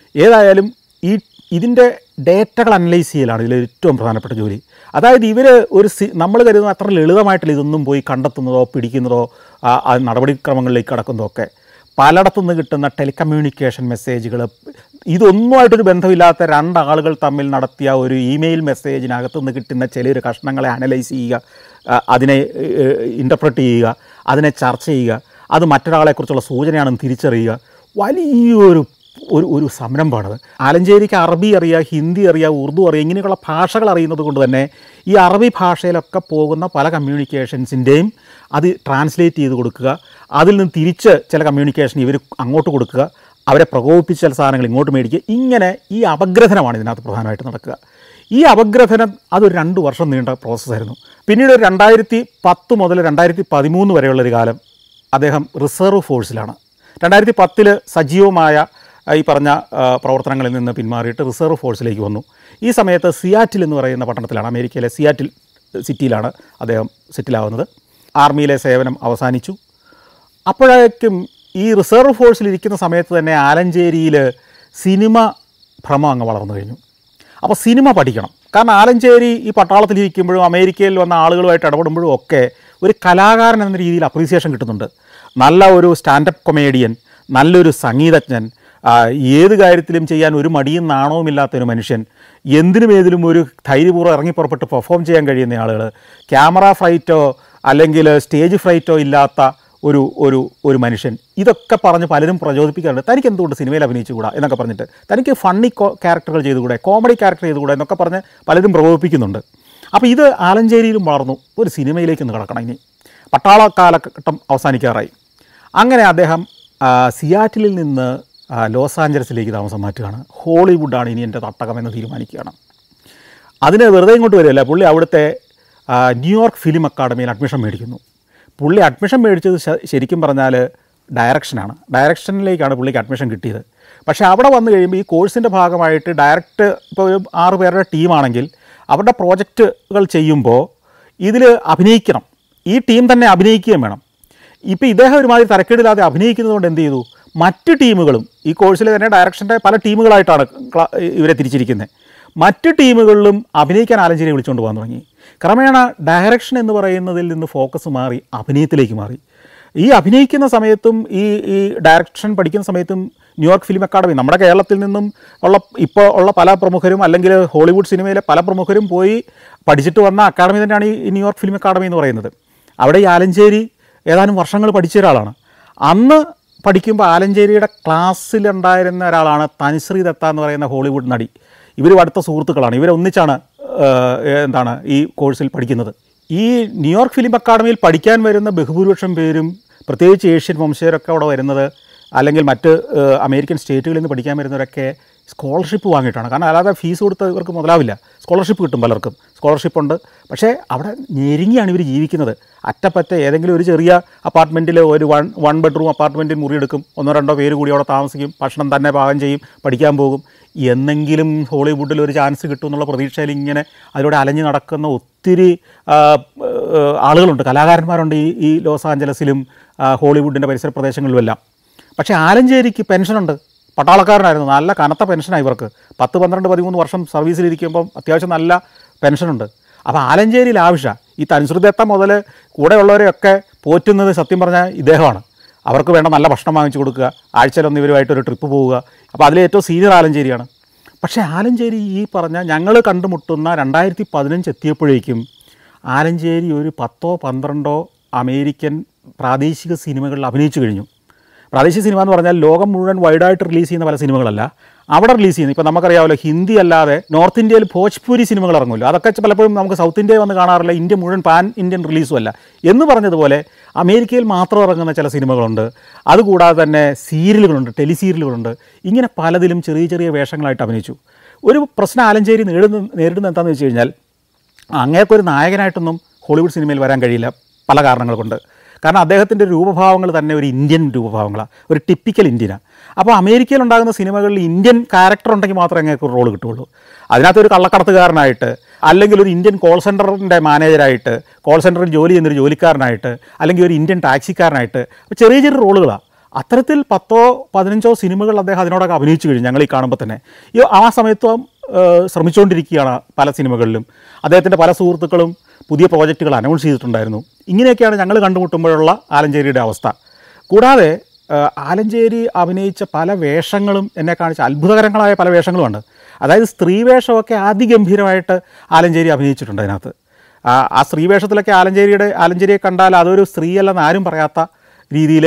ഏതായാലും ഈ ഇതിൻ്റെ ഡേറ്റകൾ അനലൈസ് ചെയ്യലാണ് ഇതിൽ ഏറ്റവും പ്രധാനപ്പെട്ട ജോലി അതായത് ഇവർ ഒരു സി നമ്മൾ കരുതുന്ന അത്ര ലളിതമായിട്ടുള്ള ഇതൊന്നും പോയി കണ്ടെത്തുന്നതോ പിടിക്കുന്നതോ ആ, ആ നടപടിക്രമങ്ങളിലേക്ക് കടക്കുന്നതോ ഒക്കെ പലയിടത്തുനിന്ന് കിട്ടുന്ന ടെലികമ്മ്യൂണിക്കേഷൻ മെസ്സേജുകൾ ഇതൊന്നുമായിട്ടൊരു ബന്ധമില്ലാത്ത രണ്ടാളുകൾ തമ്മിൽ നടത്തിയ ഒരു ഇമെയിൽ മെസ്സേജിനകത്ത് നിന്ന് കിട്ടുന്ന ചിലൊരു കഷ്ണങ്ങളെ അനലൈസ് ചെയ്യുക ആ, അതിനെ ഇൻ്റർപ്രറ്റ് ചെയ്യുക അതിനെ ചർച്ച ചെയ്യുക അത് മറ്റൊരാളെക്കുറിച്ചുള്ള സൂചനയാണെന്ന് തിരിച്ചറിയുക വലിയൊരു ഒരു ഒരു സംരംഭമാണത് ആലഞ്ചേരിക്ക് അറബി അറിയാം ഹിന്ദി അറിയാം ഉറുദു അറിയാം ഇങ്ങനെയുള്ള ഭാഷകൾ അറിയുന്നത് കൊണ്ട് തന്നെ ഈ അറബി ഭാഷയിലൊക്കെ പോകുന്ന പല കമ്മ്യൂണിക്കേഷൻസിൻ്റെയും അത് ട്രാൻസ്ലേറ്റ് ചെയ്ത് കൊടുക്കുക അതിൽ നിന്ന് തിരിച്ച് ചില കമ്മ്യൂണിക്കേഷൻ ഇവർ അങ്ങോട്ട് കൊടുക്കുക അവരെ പ്രകോപിപ്പിച്ച ചില സാധനങ്ങൾ ഇങ്ങോട്ട് മേടിക്കുക ഇങ്ങനെ ഈ അപഗ്രഥനമാണ് ഇതിനകത്ത് പ്രധാനമായിട്ട് നടക്കുക ഈ അപഗ്രഥനം അതൊരു രണ്ട് വർഷം നീണ്ട പ്രോസസ്സായിരുന്നു പിന്നീട് ഒരു രണ്ടായിരത്തി പത്ത് മുതൽ രണ്ടായിരത്തി പതിമൂന്ന് വരെയുള്ളൊരു കാലം അദ്ദേഹം റിസർവ് ഫോഴ്സിലാണ് രണ്ടായിരത്തി പത്തിൽ സജീവമായ ആ, ഈ പറഞ്ഞ ആ, പ്രവർത്തനങ്ങളിൽ നിന്ന് പിന്മാറിയിട്ട് റിസർവ് ഫോഴ്സിലേക്ക് വന്നു ഈ സമയത്ത് സിയാറ്റിൽ എന്ന് പറയുന്ന പട്ടണത്തിലാണ് അമേരിക്കയിലെ സിയാറ്റിൽ സിറ്റിയിലാണ് അദ്ദേഹം സെറ്റിലാവുന്നത് ആർമിയിലെ സേവനം അവസാനിച്ചു അപ്പോഴേക്കും ഈ റിസർവ് ഫോഴ്സിൽ ഇരിക്കുന്ന സമയത്ത് തന്നെ ആലഞ്ചേരിയിൽ സിനിമ ഭ്രമം അങ്ങ് വളർന്നു കഴിഞ്ഞു അപ്പോൾ സിനിമ പഠിക്കണം കാരണം ആലഞ്ചേരി ഈ പട്ടാളത്തിലിരിക്കുമ്പോഴും അമേരിക്കയിൽ വന്ന ആളുകളുമായിട്ട് ഇടപെടുമ്പോഴും ഒക്കെ ഒരു കലാകാരൻ എന്ന രീതിയിൽ അപ്രീസിയേഷൻ കിട്ടുന്നുണ്ട് നല്ല ഒരു സ്റ്റാൻഡപ്പ് കൊമേഡിയൻ നല്ലൊരു സംഗീതജ്ഞൻ ആ, ഏത് കാര്യത്തിലും ചെയ്യാൻ ഒരു മടിയും നാണവുമില്ലാത്ത ഒരു മനുഷ്യൻ എന്തിനും ഏതിലും ഒരു ധൈര്യപൂർവ്വം ഇറങ്ങി പുറപ്പെട്ട് പെർഫോം ചെയ്യാൻ കഴിയുന്ന ആളുകൾ ക്യാമറ ഫ്രൈറ്റോ അല്ലെങ്കിൽ സ്റ്റേജ് ഫ്രൈറ്റോ ഇല്ലാത്ത ഒരു ഒരു ഒരു മനുഷ്യൻ ഇതൊക്കെ പറഞ്ഞ് പലരും പ്രചോദിപ്പിക്കാറുണ്ട് തനിക്ക് എന്തുകൊണ്ട് സിനിമയിൽ അഭിനയിച്ചുകൂടാ എന്നൊക്കെ പറഞ്ഞിട്ട് തനിക്ക് ഫണ്ണി ക്യാരക്ടറുകൾ ചെയ്തുകൂടെ കോമഡി ക്യാരക്ടർ ചെയ്തുകൂടെ എന്നൊക്കെ പറഞ്ഞ് പലരും പ്രകോപിപ്പിക്കുന്നുണ്ട് അപ്പോൾ ഇത് ആലഞ്ചേരിയിലും വളർന്നു ഒരു സിനിമയിലേക്ക് ഒന്ന് കിടക്കണം ഇനി പട്ടാള കാലഘട്ടം അവസാനിക്കാറായി അങ്ങനെ അദ്ദേഹം ആ, സിയാറ്റിലിൽ നിന്ന് ആ, ലോസ് ആഞ്ചലസിലേക്ക് താമസം മാറ്റുകയാണ് ഹോളിവുഡാണ് ഇനി എൻ്റെ തട്ടകമെന്ന് തീരുമാനിക്കുകയാണ് അതിന് വെറുതെ ഇങ്ങോട്ട് വരികയല്ല പുള്ളി അവിടുത്തെ ആ, ന്യൂയോർക്ക് ഫിലിം അക്കാഡമിയിൽ അഡ്മിഷൻ മേടിക്കുന്നു പുള്ളി അഡ്മിഷൻ മേടിച്ചത് ശ- ശരിക്കും പറഞ്ഞാൽ ഡയറക്ഷനാണ് ഡയറക്ഷനിലേക്കാണ് പുള്ളിക്ക് അഡ്മിഷൻ കിട്ടിയത് പക്ഷേ അവിടെ വന്നു കഴിയുമ്പോൾ ഈ കോഴ്സിൻ്റെ ഭാഗമായിട്ട് ഡയറക്റ്റ് ഇപ്പോൾ ഒരു ആറ് പേരുടെ ടീമാണെങ്കിൽ അവരുടെ പ്രോജക്റ്റുകൾ ചെയ്യുമ്പോൾ ഇതിൽ അഭിനയിക്കണം ഈ ടീം തന്നെ അഭിനയിക്കുകയും വേണം ഇപ്പോൾ ഇദ്ദേഹം ഒരുമാതിരി തരക്കേടില്ലാതെ അഭിനയിക്കുന്നതുകൊണ്ട് എന്ത് ചെയ്തു മറ്റ് ടീമുകളും ഈ കോഴ്സിൽ തന്നെ ഡയറക്ഷൻ്റെ പല ടീമുകളായിട്ടാണ് ക്ലാ- ഇവരെ തിരിച്ചിരിക്കുന്നത് മറ്റ് ടീമുകളിലും അഭിനയിക്കാൻ ആലഞ്ചേരി വിളിച്ചുകൊണ്ട് പോകാൻ തുടങ്ങി ക്രമേണ ഡയറക്ഷൻ എന്ന് പറയുന്നതിൽ നിന്ന് ഫോക്കസ് മാറി അഭിനയത്തിലേക്ക് മാറി ഈ അഭിനയിക്കുന്ന സമയത്തും ഈ ഈ ഡയറക്ഷൻ പഠിക്കുന്ന സമയത്തും ന്യൂയോർക്ക് ഫിലിം അക്കാഡമി നമ്മുടെ കേരളത്തിൽ നിന്നും ഉള്ള ഇപ്പോൾ ഉള്ള പല പ്രമുഖരും അല്ലെങ്കിൽ ഹോളിവുഡ് സിനിമയിലെ പല പ്രമുഖരും പോയി പഠിച്ചിട്ട് വന്ന അക്കാഡമി തന്നെയാണ് ഈ ന്യൂയോർക്ക് ഫിലിം അക്കാഡമി എന്ന് പറയുന്നത് അവിടെ ഈ ആലഞ്ചേരി ഏതാനും വർഷങ്ങൾ പഠിച്ച ഒരാളാണ് അന്ന് പഠിക്കുമ്പോൾ ആലഞ്ചേരിയുടെ ക്ലാസ്സിലുണ്ടായിരുന്ന ഒരാളാണ് തനിശ്രീ ദത്ത എന്ന് പറയുന്ന ഹോളിവുഡ് നടി ഇവരും അടുത്ത സുഹൃത്തുക്കളാണ് ഇവർ ഒന്നിച്ചാണ് ഏഹ്, എന്താണ് ഈ കോഴ്സിൽ പഠിക്കുന്നത് ഈ ന്യൂയോർക്ക് ഫിലിം അക്കാഡമിയിൽ പഠിക്കാൻ വരുന്ന ബഹുഭൂരിപക്ഷം പേരും പ്രത്യേകിച്ച് ഏഷ്യൻ വംശജരൊക്കെ അവിടെ വരുന്നത് അല്ലെങ്കിൽ മറ്റ് ഏഹ്, അമേരിക്കൻ സ്റ്റേറ്റുകളിൽ നിന്ന് പഠിക്കാൻ വരുന്നവരൊക്കെ സ്കോളർഷിപ്പ് വാങ്ങിയിട്ടാണ് കാരണം അല്ലാതെ ഫീസ് കൊടുത്ത് ഇവർക്ക് മുതലാവില്ല സ്കോളർഷിപ്പ് കിട്ടും പലർക്കും സ്കോളർഷിപ്പ് ഉണ്ട് പക്ഷേ അവിടെ ഞെരുങ്ങിയാണ് ഇവർ ജീവിക്കുന്നത് അറ്റപ്പറ്റ ഏതെങ്കിലും ഒരു ചെറിയ അപ്പാർട്ട്മെൻറ്റിൽ ഒരു വൺ വൺ ബെഡ്റൂം അപ്പാർട്ട്മെൻറ്റിൽ മുറിയെടുക്കും ഒന്നോ രണ്ടോ പേര് കൂടി അവിടെ താമസിക്കും ഭക്ഷണം തന്നെ പാകം ചെയ്യും പഠിക്കാൻ പോകും എന്നെങ്കിലും ഹോളിവുഡിൽ ഒരു ചാൻസ് കിട്ടും എന്നുള്ള പ്രതീക്ഷയിൽ ഇങ്ങനെ അതിലൂടെ അലഞ്ഞു നടക്കുന്ന ഒത്തിരി ആ, ആ, ആളുകളുണ്ട് കലാകാരന്മാരുണ്ട് ഈ ഈ ലോസ് ആഞ്ചലസിലും ആ, ഹോളിവുഡിൻ്റെ പരിസര പ്രദേശങ്ങളിലുമെല്ലാം പക്ഷേ ആലഞ്ചേരിക്ക് പെൻഷനുണ്ട് പട്ടാളക്കാരനായിരുന്നു നല്ല കനത്ത പെൻഷനാണ് ഇവർക്ക് പത്ത് പന്ത്രണ്ട് പതിമൂന്ന് വർഷം സർവീസിലിരിക്കുമ്പം അത്യാവശ്യം നല്ല പെൻഷനുണ്ട് അപ്പോൾ ആലഞ്ചേരിയിൽ ആവശ്യമാണ് ഈ തനുസൃതത്ത മുതൽ കൂടെയുള്ളവരെയൊക്കെ പോറ്റുന്നത് സത്യം പറഞ്ഞാൽ ഇദ്ദേഹമാണ് അവർക്ക് വേണ്ട നല്ല ഭക്ഷണം വാങ്ങിച്ചു കൊടുക്കുക ആഴ്ചയിലൊന്ന് ഇവരുമായിട്ടൊരു ട്രിപ്പ് പോവുക അപ്പോൾ അതിലെ ഏറ്റവും സീനിയർ ആലഞ്ചേരിയാണ് പക്ഷേ ആലഞ്ചേരി ഈ പറഞ്ഞ ഞങ്ങൾ കണ്ടുമുട്ടുന്ന രണ്ടായിരത്തി പതിനഞ്ച് എത്തിയപ്പോഴേക്കും ആലഞ്ചേരി ഒരു പത്തോ പന്ത്രണ്ടോ അമേരിക്കൻ പ്രാദേശിക സിനിമകളിൽ അഭിനയിച്ചു കഴിഞ്ഞു പ്രാദേശിക സിനിമ എന്ന് പറഞ്ഞാൽ ലോകം മുഴുവൻ വൈഡായിട്ട് റിലീസ് ചെയ്യുന്ന പല സിനിമകളല്ല അവിടെ റിലീസ് ചെയ്യുന്നത് ഇപ്പോൾ നമുക്കറിയാമല്ലോ ഹിന്ദി അല്ലാതെ നോർത്ത് ഇന്ത്യയിൽ ഭോജ്പൂരി സിനിമകൾ ഇറങ്ങുമല്ലോ അതൊക്കെ പലപ്പോഴും നമുക്ക് സൗത്ത് ഇന്ത്യയിൽ വന്ന് കാണാറില്ല ഇന്ത്യ മുഴുവൻ പാൻ ഇന്ത്യൻ റിലീസും അല്ല എന്ന് പറഞ്ഞതുപോലെ അമേരിക്കയിൽ മാത്രം ഇറങ്ങുന്ന ചില സിനിമകളുണ്ട് അതുകൂടാതെ തന്നെ സീരിയലുകളുണ്ട് ടെലി സീരിയലുകളുണ്ട് ഇങ്ങനെ പലതിലും ചെറിയ ചെറിയ വേഷങ്ങളായിട്ട് അഭിനയിച്ചു ഒരു പ്രശ്നം ആലഞ്ചേരി നേരിടുന്ന നേരിടുന്നത് എന്താണെന്ന് വെച്ച് കഴിഞ്ഞാൽ അങ്ങേക്കൊരു നായകനായിട്ടൊന്നും ഹോളിവുഡ് സിനിമയിൽ വരാൻ കഴിയില്ല പല കാരണങ്ങൾ കൊണ്ട് കാരണം അദ്ദേഹത്തിൻ്റെ രൂപഭാവങ്ങൾ തന്നെ ഒരു ഇന്ത്യൻ രൂപഭാവങ്ങളാണ് ഒരു ടിപ്പിക്കൽ ഇന്ത്യനാണ് അപ്പോൾ അമേരിക്കയിൽ ഉണ്ടാകുന്ന സിനിമകളിൽ ഇന്ത്യൻ ക്യാരക്ടർ ഉണ്ടെങ്കിൽ മാത്രമേ അങ്ങേക്ക് ഒരു റോൾ കിട്ടുള്ളൂ അതിനകത്ത് ഒരു കള്ളക്കടത്തുകാരനായിട്ട് അല്ലെങ്കിൽ ഒരു ഇന്ത്യൻ കോൾ സെൻറ്ററിൻ്റെ മാനേജറായിട്ട് കോൾ സെൻറ്ററിൽ ജോലി ചെയ്യുന്നൊരു ജോലിക്കാരനായിട്ട് അല്ലെങ്കിൽ ഒരു ഇന്ത്യൻ ടാക്സിക്കാരനായിട്ട് അപ്പോൾ ചെറിയ ചെറിയ റോളുകളാണ് അത്തരത്തിൽ പത്തോ പതിനഞ്ചോ സിനിമകൾ അദ്ദേഹം അതിനോടൊക്കെ അഭിനയിച്ചു കഴിഞ്ഞു ഞങ്ങൾ ഈ കാണുമ്പോൾ തന്നെ ഈ ആ സമയത്തും ഏഹ്, ശ്രമിച്ചുകൊണ്ടിരിക്കുകയാണ് പല സിനിമകളിലും അദ്ദേഹത്തിൻ്റെ പല സുഹൃത്തുക്കളും പുതിയ പ്രോജക്റ്റുകൾ അനൗൺസ് ചെയ്തിട്ടുണ്ടായിരുന്നു ഇങ്ങനെയൊക്കെയാണ് ഞങ്ങൾ കണ്ടുമുട്ടുമ്പോഴുള്ള ആലഞ്ചേരിയുടെ അവസ്ഥ കൂടാതെ ഏഹ്, ആലഞ്ചേരി അഭിനയിച്ച പല വേഷങ്ങളും എന്നെ കാണിച്ച അത്ഭുതകരങ്ങളായ പല വേഷങ്ങളുമുണ്ട് അതായത് സ്ത്രീ വേഷമൊക്കെ അതിഗംഭീരമായിട്ട് ആലഞ്ചേരി അഭിനയിച്ചിട്ടുണ്ട് അതിനകത്ത് ആ ആ സ്ത്രീ വേഷത്തിലൊക്കെ ആലഞ്ചേരിയുടെ ആലഞ്ചേരിയെ കണ്ടാൽ അതൊരു സ്ത്രീയല്ലെന്ന് ആരും പറയാത്ത രീതിയിൽ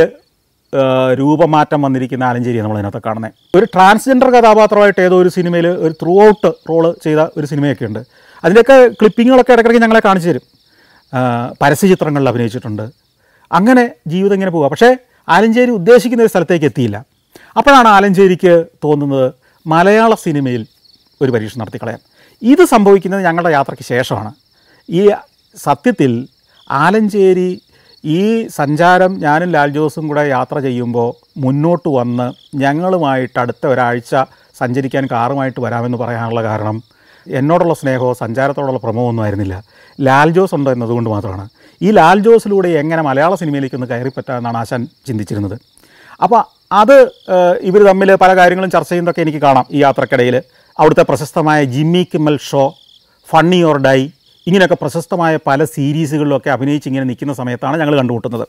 രൂപമാറ്റം വന്നിരിക്കുന്ന ആലഞ്ചേരിയാണ് നമ്മൾ അതിനകത്ത് കാണുന്നത് ഒരു ട്രാൻസ്ജെൻഡർ കഥാപാത്രമായിട്ട് ഏതോ ഒരു സിനിമയിൽ ഒരു ത്രൂ ഔട്ട് റോള് ചെയ്ത ഒരു സിനിമയൊക്കെ ഉണ്ട് അതിൻ്റെയൊക്കെ ക്ലിപ്പിങ്ങുകളൊക്കെ ഇടയ്ക്കിടയ്ക്ക് ഞങ്ങളെ കാണിച്ചു തരും ആ, പരസ്യചിത്രങ്ങളിൽ അഭിനയിച്ചിട്ടുണ്ട് അങ്ങനെ ജീവിതം ഇങ്ങനെ പോവുക പക്ഷേ ആലഞ്ചേരി ഉദ്ദേശിക്കുന്ന ഒരു സ്ഥലത്തേക്ക് എത്തിയില്ല അപ്പോഴാണ് ആലഞ്ചേരിക്ക് തോന്നുന്നത് മലയാള സിനിമയിൽ ഒരു പരീക്ഷ നടത്തി കളയാൻ ഇത് സംഭവിക്കുന്നത് ഞങ്ങളുടെ യാത്രയ്ക്ക് ശേഷമാണ് ഈ സത്യത്തിൽ ആലഞ്ചേരി ഈ സഞ്ചാരം ഞാനും ലാൽ ജോസും കൂടെ യാത്ര ചെയ്യുമ്പോൾ മുന്നോട്ട് വന്ന് ഞങ്ങളുമായിട്ട് അടുത്ത ഒരാഴ്ച സഞ്ചരിക്കാൻ കാറുമായിട്ട് വരാമെന്ന് പറയാനുള്ള കാരണം എന്നോടുള്ള സ്നേഹമോ സഞ്ചാരത്തോടുള്ള പ്രമോഹമൊന്നും ആയിരുന്നില്ല ലാൽ ജോസ് ഉണ്ടോ എന്നതുകൊണ്ട് മാത്രമാണ് ഈ ലാൽ ജോസിലൂടെ എങ്ങനെ മലയാള സിനിമയിലേക്ക് ഒന്ന് കയറിപ്പറ്റാമെന്നാണ് ആശാൻ ചിന്തിച്ചിരുന്നത് അപ്പോൾ അത് ഇവർ തമ്മിൽ പല കാര്യങ്ങളും ചർച്ച ചെയ്യുന്നതൊക്കെ എനിക്ക് കാണാം ഈ യാത്രക്കിടയിൽ അവിടുത്തെ പ്രശസ്തമായ Jimmy Kimmel show funny or die ഇങ്ങനെയൊക്കെ പ്രശസ്തമായ പല സീരീസുകളിലൊക്കെ അഭിനയിച്ച് ഇങ്ങനെ നിൽക്കുന്ന സമയത്താണ് ഞങ്ങൾ കണ്ടുമുട്ടുന്നത്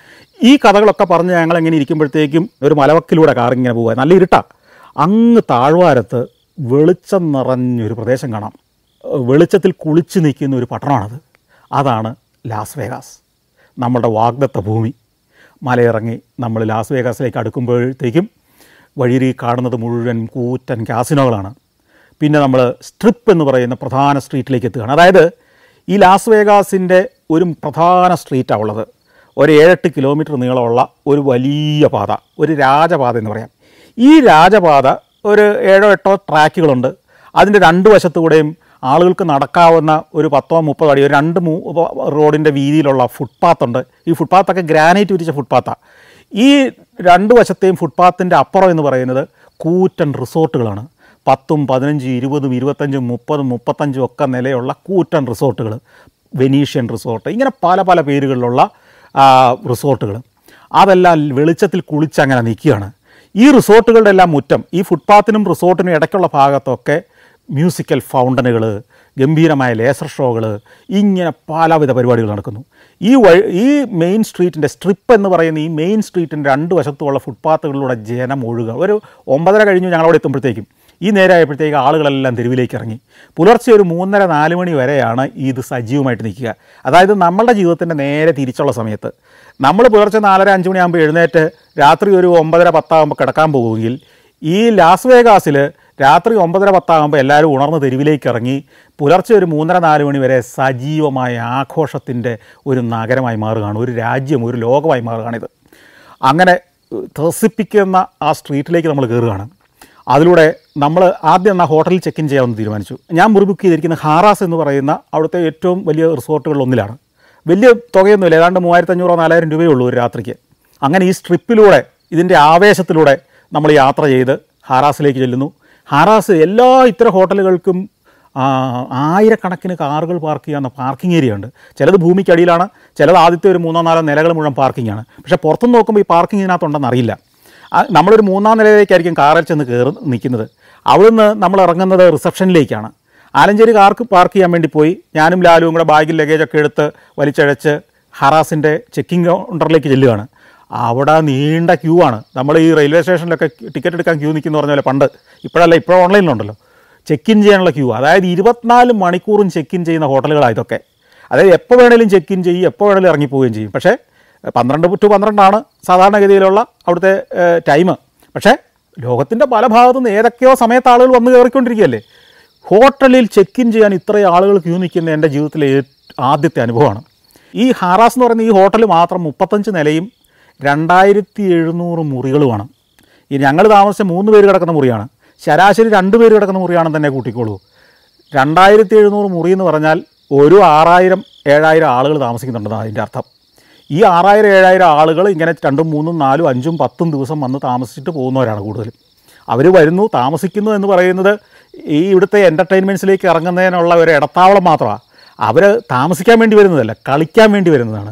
ഈ കഥകളൊക്കെ പറഞ്ഞ് ഞങ്ങൾ എങ്ങനെ ഇരിക്കുമ്പോഴത്തേക്കും ഒരു മലവക്കിലൂടെ കാറിങ്ങനെ പോവുക നല്ല ഇരുട്ടാ അങ്ങ് താഴ്വാരത്ത് വെളിച്ചം നിറഞ്ഞൊരു പ്രദേശം കാണാം ഏഹ് വെളിച്ചത്തിൽ കുളിച്ച് നിൽക്കുന്ന ഒരു പട്ടണമാണത് അതാണ് ലാസ് വേഗാസ് നമ്മളുടെ വാഗ്ദത്ത ഭൂമി മലയിറങ്ങി നമ്മൾ ലാസ് വേഗാസിലേക്ക് അടുക്കുമ്പോഴത്തേക്കും വഴിയിൽ കാണുന്നത് മുഴുവൻ കൂറ്റൻ കാസിനോകളാണ് പിന്നെ നമ്മൾ സ്ട്രിപ്പ് എന്ന് പറയുന്ന പ്രധാന സ്ട്രീറ്റിലേക്ക് എത്തുകയാണ് അതായത് ഈ ലാസ് വേഗാസിൻ്റെ ഒരു പ്രധാന സ്ട്രീറ്റാണ് ഉള്ളത് ഒരു ഏഴെട്ട് കിലോമീറ്റർ നീളമുള്ള ഒരു വലിയ പാത ഒരു രാജപാത എന്ന് പറയാം ഈ രാജപാത ഒരു ഏഴോ എട്ടോ ട്രാക്കുകളുണ്ട് അതിൻ്റെ രണ്ട് വശത്തുകൂടെയും ആളുകൾക്ക് നടക്കാവുന്ന ഒരു പത്തോ മുപ്പതോ അടി ഒരു രണ്ട് മൂ റോഡിൻ്റെ വീതിയിലുള്ള ഫുട്പാത്തുണ്ട് ഈ ഫുട്പാത്തൊക്കെ ഗ്രാനൈറ്റ് വിരിച്ച ഫുട്പാത്താണ് ഈ രണ്ട് വശത്തെയും ഫുട്പാത്തിൻ്റെ അപ്പുറം എന്ന് പറയുന്നത് കൂറ്റൻ റിസോർട്ടുകളാണ് പത്തും പതിനഞ്ചും ഇരുപതും ഇരുപത്തഞ്ചും മുപ്പതും മുപ്പത്തഞ്ചും ഒക്കെ നിലയുള്ള കൂറ്റൻ റിസോർട്ടുകൾ വെനീഷ്യൻ റിസോർട്ട് ഇങ്ങനെ പല പല പേരുകളിലുള്ള റിസോർട്ടുകൾ അതെല്ലാം വെളിച്ചത്തിൽ കുളിച്ചങ്ങനെ നിൽക്കുകയാണ് ഈ റിസോർട്ടുകളുടെ എല്ലാം മുറ്റം ഈ ഫുട്പാത്തിനും റിസോർട്ടിനും ഇടയ്ക്കുള്ള ഭാഗത്തൊക്കെ മ്യൂസിക്കൽ ഫൗണ്ടനുകൾ ഗംഭീരമായ ലേസർ ഷോകൾ ഇങ്ങനെ പലവിധ പരിപാടികൾ നടക്കുന്നു ഈ വഴി ഈ മെയിൻ സ്ട്രീറ്റിൻ്റെ സ്ട്രിപ്പ് എന്ന് പറയുന്ന ഈ മെയിൻ സ്ട്രീറ്റിൻ്റെ രണ്ട് വശത്തുമുള്ള ഫുട്പാത്തുകളിലൂടെ ജനം ഒഴുകുക ഒരു ഒമ്പതര കഴിഞ്ഞു ഞങ്ങളവിടെ എത്തുമ്പോഴത്തേക്കും ഈ നേരമായപ്പോഴത്തേക്ക് ആളുകളെല്ലാം തെരുവിലേക്ക് ഇറങ്ങി പുലർച്ചെ ഒരു മൂന്നര നാല് മണി വരെയാണ് ഇത് സജീവമായിട്ട് നിൽക്കുക അതായത് നമ്മളുടെ ജീവിതത്തിൻ്റെ നേരെ തിരിച്ചുള്ള സമയത്ത് നമ്മൾ പുലർച്ചെ നാലര അഞ്ച് മണിയാകുമ്പോൾ എഴുന്നേറ്റ് രാത്രി ഒരു ഒമ്പതര പത്താകുമ്പോൾ കിടക്കാൻ പോകുമെങ്കിൽ ഈ ലാസ് വേഗാസിൽ രാത്രി ഒമ്പതര പത്താകുമ്പോൾ എല്ലാവരും ഉണർന്ന് തെരുവിലേക്ക് ഇറങ്ങി പുലർച്ചെ ഒരു മൂന്നര നാല് മണി വരെ സജീവമായ ആഘോഷത്തിൻ്റെ ഒരു നഗരമായി മാറുകയാണ് ഒരു രാജ്യം ഒരു ലോകമായി മാറുകയാണിത് അങ്ങനെ ഏഹ്, ത്രസിപ്പിക്കുന്ന ആ സ്ട്രീറ്റിലേക്ക് നമ്മൾ കയറുകയാണ് അതിലൂടെ നമ്മൾ ആദ്യം എന്നാൽ ഹോട്ടലിൽ ചെക്ക് ഇൻ ചെയ്യാമെന്ന് തീരുമാനിച്ചു ഞാൻ മുറി ബുക്ക് ചെയ്തിരിക്കുന്ന ഹാറാസ് എന്ന് പറയുന്ന അവിടുത്തെ ഏറ്റവും വലിയ റിസോർട്ടുകളിൽ ഒന്നിലാണ് വലിയ തുകയൊന്നുമില്ല ഏതാണ്ട് മൂവായിരത്തഞ്ഞൂറോ നാലായിരം രൂപയേ ഉള്ളൂ ഒരു രാത്രിക്ക് അങ്ങനെ ഈ സ്ട്രിപ്പിലൂടെ ഇതിൻ്റെ ആവേശത്തിലൂടെ നമ്മൾ യാത്ര ചെയ്ത് ഹാറാസിലേക്ക് ചെല്ലുന്നു ഹാറാസ് എല്ലാ ഇത്തരം ഹോട്ടലുകൾക്കും ആ, ആയിരക്കണക്കിന് കാറുകൾ പാർക്ക് ചെയ്യാവുന്ന പാർക്കിംഗ് ഏരിയ ഉണ്ട് ചിലത് ഭൂമിക്കടിയിലാണ് ചിലത് ആദ്യത്തെ ഒരു മൂന്നോ നാലോ നിലകൾ മുഴുവൻ പാർക്കിംഗ് ആണ് പക്ഷേ പുറത്തുനിന്ന് നോക്കുമ്പോൾ ഈ പാർക്കിംഗ് ഇതിനകത്തുണ്ടെന്ന് അറിയില്ല ആ, നമ്മളൊരു മൂന്നാം നിലയിലേക്കായിരിക്കും കാറിൽ ചെന്ന് കയറി നിൽക്കുന്നത് അവിടുന്ന് നമ്മൾ ഇറങ്ങുന്നത് റിസപ്ഷനിലേക്കാണ് ആലഞ്ചേരി കാർക്ക് പാർക്ക് ചെയ്യാൻ വേണ്ടി പോയി ഞാനും ലാലുവും കൂടെ ബാഗിൽ ലഗേജൊക്കെ എടുത്ത് വലിച്ചഴച്ച് ഹറാസിൻ്റെ ചെക്കിംഗ് കൗണ്ടറിലേക്ക് ചെല്ലുകയാണ് അവിടെ നീണ്ട ക്യൂ ആണ് നമ്മൾ ഈ റെയിൽവേ സ്റ്റേഷനിലൊക്കെ ടിക്കറ്റ് എടുക്കാൻ ക്യൂ നിൽക്കുന്ന പറഞ്ഞ പോലെ പണ്ട് ഇപ്പോഴല്ല ഇപ്പോൾ ഓൺലൈനിലുണ്ടല്ലോ ചെക്ക് ഇൻ ചെയ്യാനുള്ള ക്യൂ അതായത് ഇരുപത്തിനാല് മണിക്കൂറും ചെക്ക് ഇൻ ചെയ്യുന്ന ഹോട്ടലുകളാണ് ഇതൊക്കെ അതായത് എപ്പോൾ വേണേലും ചെക്ക് ഇൻ ചെയ്യും എപ്പോൾ വേണേലും ഇറങ്ങിപ്പോവുകയും ചെയ്യും പക്ഷേ പന്ത്രണ്ട് ടു പന്ത്രണ്ടാണ് സാധാരണഗതിയിലുള്ള അവിടുത്തെ ടൈം പക്ഷേ ലോകത്തിൻ്റെ പല ഭാഗത്തു നിന്ന് ഏതൊക്കെയോ സമയത്ത് ആളുകൾ വന്ന് കയറിക്കൊണ്ടിരിക്കുകയല്ലേ ഹോട്ടലിൽ ചെക്ക് ഇൻ ചെയ്യാൻ ഇത്രയും ആളുകൾ ക്യൂ നിൽക്കുന്ന എൻ്റെ ജീവിതത്തിലെ ഏ- ആദ്യത്തെ അനുഭവമാണ് ഈ ഹാറാസ് എന്ന് പറയുന്ന ഈ ഹോട്ടൽ മാത്രം മുപ്പത്തഞ്ച് നിലയും രണ്ടായിരത്തി എഴുന്നൂറ് മുറികളുമാണ് ഈ ഞങ്ങൾ താമസിച്ച മൂന്ന് പേര് കിടക്കുന്ന മുറിയാണ് ശരാശരി രണ്ട് പേര് കിടക്കുന്ന മുറിയാണെന്ന് തന്നെ കൂട്ടിക്കോളൂ രണ്ടായിരത്തി എഴുന്നൂറ് മുറി എന്ന് പറഞ്ഞാൽ ഒരു ആറായിരം ഏഴായിരം ആളുകൾ താമസിക്കുന്നുണ്ടെന്നാണ് അതിൻ്റെ അർത്ഥം ഈ ആറായിരം ഏഴായിരം ആളുകൾ ഇങ്ങനെ രണ്ടും മൂന്നും നാലും അഞ്ചും പത്തും ദിവസം വന്ന് താമസിച്ചിട്ട് പോകുന്നവരാണ് കൂടുതലും അവർ വരുന്നു താമസിക്കുന്നു എന്ന് പറയുന്നത് ഈ ഇവിടുത്തെ എൻ്റർടൈൻമെൻറ്റ്സിലേക്ക് ഇറങ്ങുന്നതിനുള്ള ഒരു ഇടത്താവളം മാത്രമാണ് അവർ താമസിക്കാൻ വേണ്ടി വരുന്നതല്ല കളിക്കാൻ വേണ്ടി വരുന്നതാണ്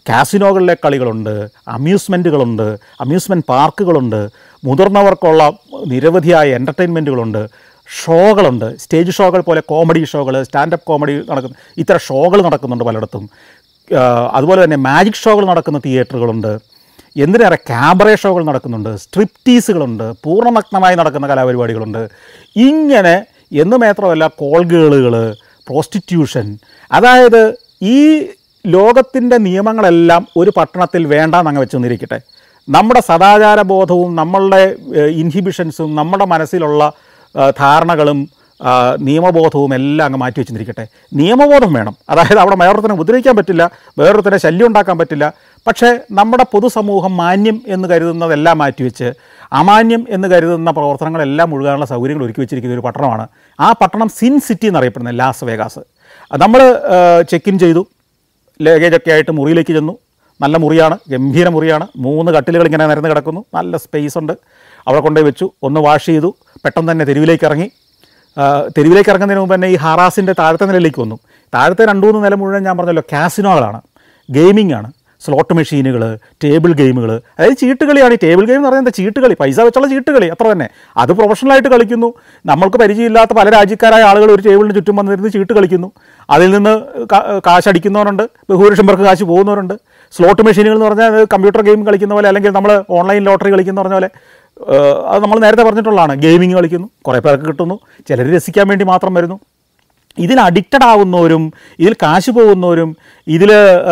കാസിനോകളിലെ കളികളുണ്ട് അമ്യൂസ്മെൻറ്റുകളുണ്ട് അമ്യൂസ്മെൻറ്റ് പാർക്കുകളുണ്ട് മുതിർന്നവർക്കുള്ള നിരവധിയായ എൻ്റർടൈൻമെൻറ്റുകളുണ്ട് ഷോകളുണ്ട് സ്റ്റേജ് ഷോകൾ പോലെ കോമഡി ഷോകൾ സ്റ്റാൻഡപ്പ് കോമഡി നടക്കുന്ന ഇത്തരം ഷോകൾ നടക്കുന്നുണ്ട് പലയിടത്തും ആ, അതുപോലെ തന്നെ മാജിക് ഷോകൾ നടക്കുന്ന തിയേറ്ററുകളുണ്ട് എന്തിനേറെ ക്യാബറേ ഷോകൾ നടക്കുന്നുണ്ട് സ്ട്രിപ്റ്റീസുകളുണ്ട് പൂർണ്ണനഗ്നമായി നടക്കുന്ന കലാപരിപാടികളുണ്ട് ഇങ്ങനെ എന്ന് മാത്രമല്ല കോൾഗേളുകൾ പ്രോസ്റ്റിറ്റ്യൂഷൻ അതായത് ഈ ലോകത്തിൻ്റെ നിയമങ്ങളെല്ലാം ഒരു പട്ടണത്തിൽ വേണ്ടാന്നങ്ങ് വെച്ച് നിന്നിരിക്കട്ടെ നമ്മുടെ സദാചാര ബോധവും നമ്മളുടെ ഇൻഹിബിഷൻസും നമ്മുടെ മനസ്സിലുള്ള ആ, ധാരണകളും ആ, നിയമബോധവും എല്ലാം അങ്ങ് മാറ്റി വെച്ചിരിക്കട്ടെ നിയമബോധം വേണം അതായത് അവിടെ വേറൊരുത്തനെ ഉപദ്രവിക്കാൻ പറ്റില്ല വേറൊരുത്തനെ ശല്യം ഉണ്ടാക്കാൻ പറ്റില്ല പക്ഷേ നമ്മുടെ പൊതുസമൂഹം മാന്യം എന്ന് കരുതുന്നതെല്ലാം മാറ്റിവെച്ച് അമാന്യം എന്ന് കരുതുന്ന പ്രവർത്തനങ്ങളെല്ലാം മുഴുകാനുള്ള സൗകര്യങ്ങൾ ഒരുക്കി വെച്ചിരിക്കുന്ന ഒരു പട്ടണമാണ് ആ പട്ടണം സിൻ സിറ്റി എന്നറിയപ്പെടുന്നത് ലാസ് വേഗാസ് നമ്മൾ ചെക്ക് ഇൻ ചെയ്തു ലഗേജൊക്കെ ആയിട്ട് മുറിയിലേക്ക് ചെന്നു നല്ല മുറിയാണ് ഗംഭീര മുറിയാണ് മൂന്ന് കട്ടിലുകൾ ഇങ്ങനെ നിരന്ന് കിടക്കുന്നു നല്ല സ്പേസ് ഉണ്ട് അവിടെ കൊണ്ടുപോയി വെച്ചു ഒന്ന് വാഷ് ചെയ്തു പെട്ടെന്ന് തന്നെ തെരുവിലേക്ക് ഇറങ്ങി ആ, തെരുവിലേക്ക് ഇറങ്ങുന്നതിന് മുമ്പ് തന്നെ ഈ ഹറാസിൻ്റെ താഴത്തെ നിലയിലേക്ക് വന്നു താഴത്തെ രണ്ടു മൂന്ന് നില മുഴുവൻ ഞാൻ പറഞ്ഞല്ലോ കാസിനോകളാണ് ഗെയിമിംഗ് ആണ് സ്ലോട്ട് മെഷീനുകൾ ടേബിൾ ഗെയിമുകൾ അതായത് ചീട്ടുകളിയാണ് ഈ ടേബിൾ ഗെയിം എന്ന് പറയുന്നത് എന്താ ചീട്ടുകളി പൈസ വെച്ചുള്ള ചീട്ടുകളി അത്ര തന്നെ അത് പ്രൊഫഷണലായിട്ട് കളിക്കുന്നു നമ്മൾക്ക് പരിചയമില്ലാത്ത പല രാജ്യക്കാരായ ആളുകൾ ഒരു ടേബിളിന് ചുറ്റും വന്നിരുന്ന് ചീട്ട് കളിക്കുന്നു അതിൽ നിന്ന് കാ- കാശ് അടിക്കുന്നവരുണ്ട് ബഹുഭൂരിഷം പേർക്ക് കാശ് പോകുന്നവരുണ്ട് സ്ലോട്ട് മെഷീനുകൾ എന്ന് പറഞ്ഞാൽ അത് കമ്പ്യൂട്ടർ ഗെയിം കളിക്കുന്ന പോലെ അല്ലെങ്കിൽ നമ്മൾ ഓൺലൈൻ ലോട്ടറി കളിക്കുന്ന പറഞ്ഞ പോലെ ഏഹ്, അത് നമ്മൾ നേരത്തെ പറഞ്ഞിട്ടുള്ളതാണ് ഗെയിമിങ് കളിക്കുന്നു കുറേ പേർക്ക് കിട്ടുന്നു ചിലർ രസിക്കാൻ വേണ്ടി മാത്രം വരുന്നു ഇതിൽ അഡിക്റ്റഡ് ആവുന്നവരും ഇതിൽ കാശ് പോകുന്നവരും ഇതിൽ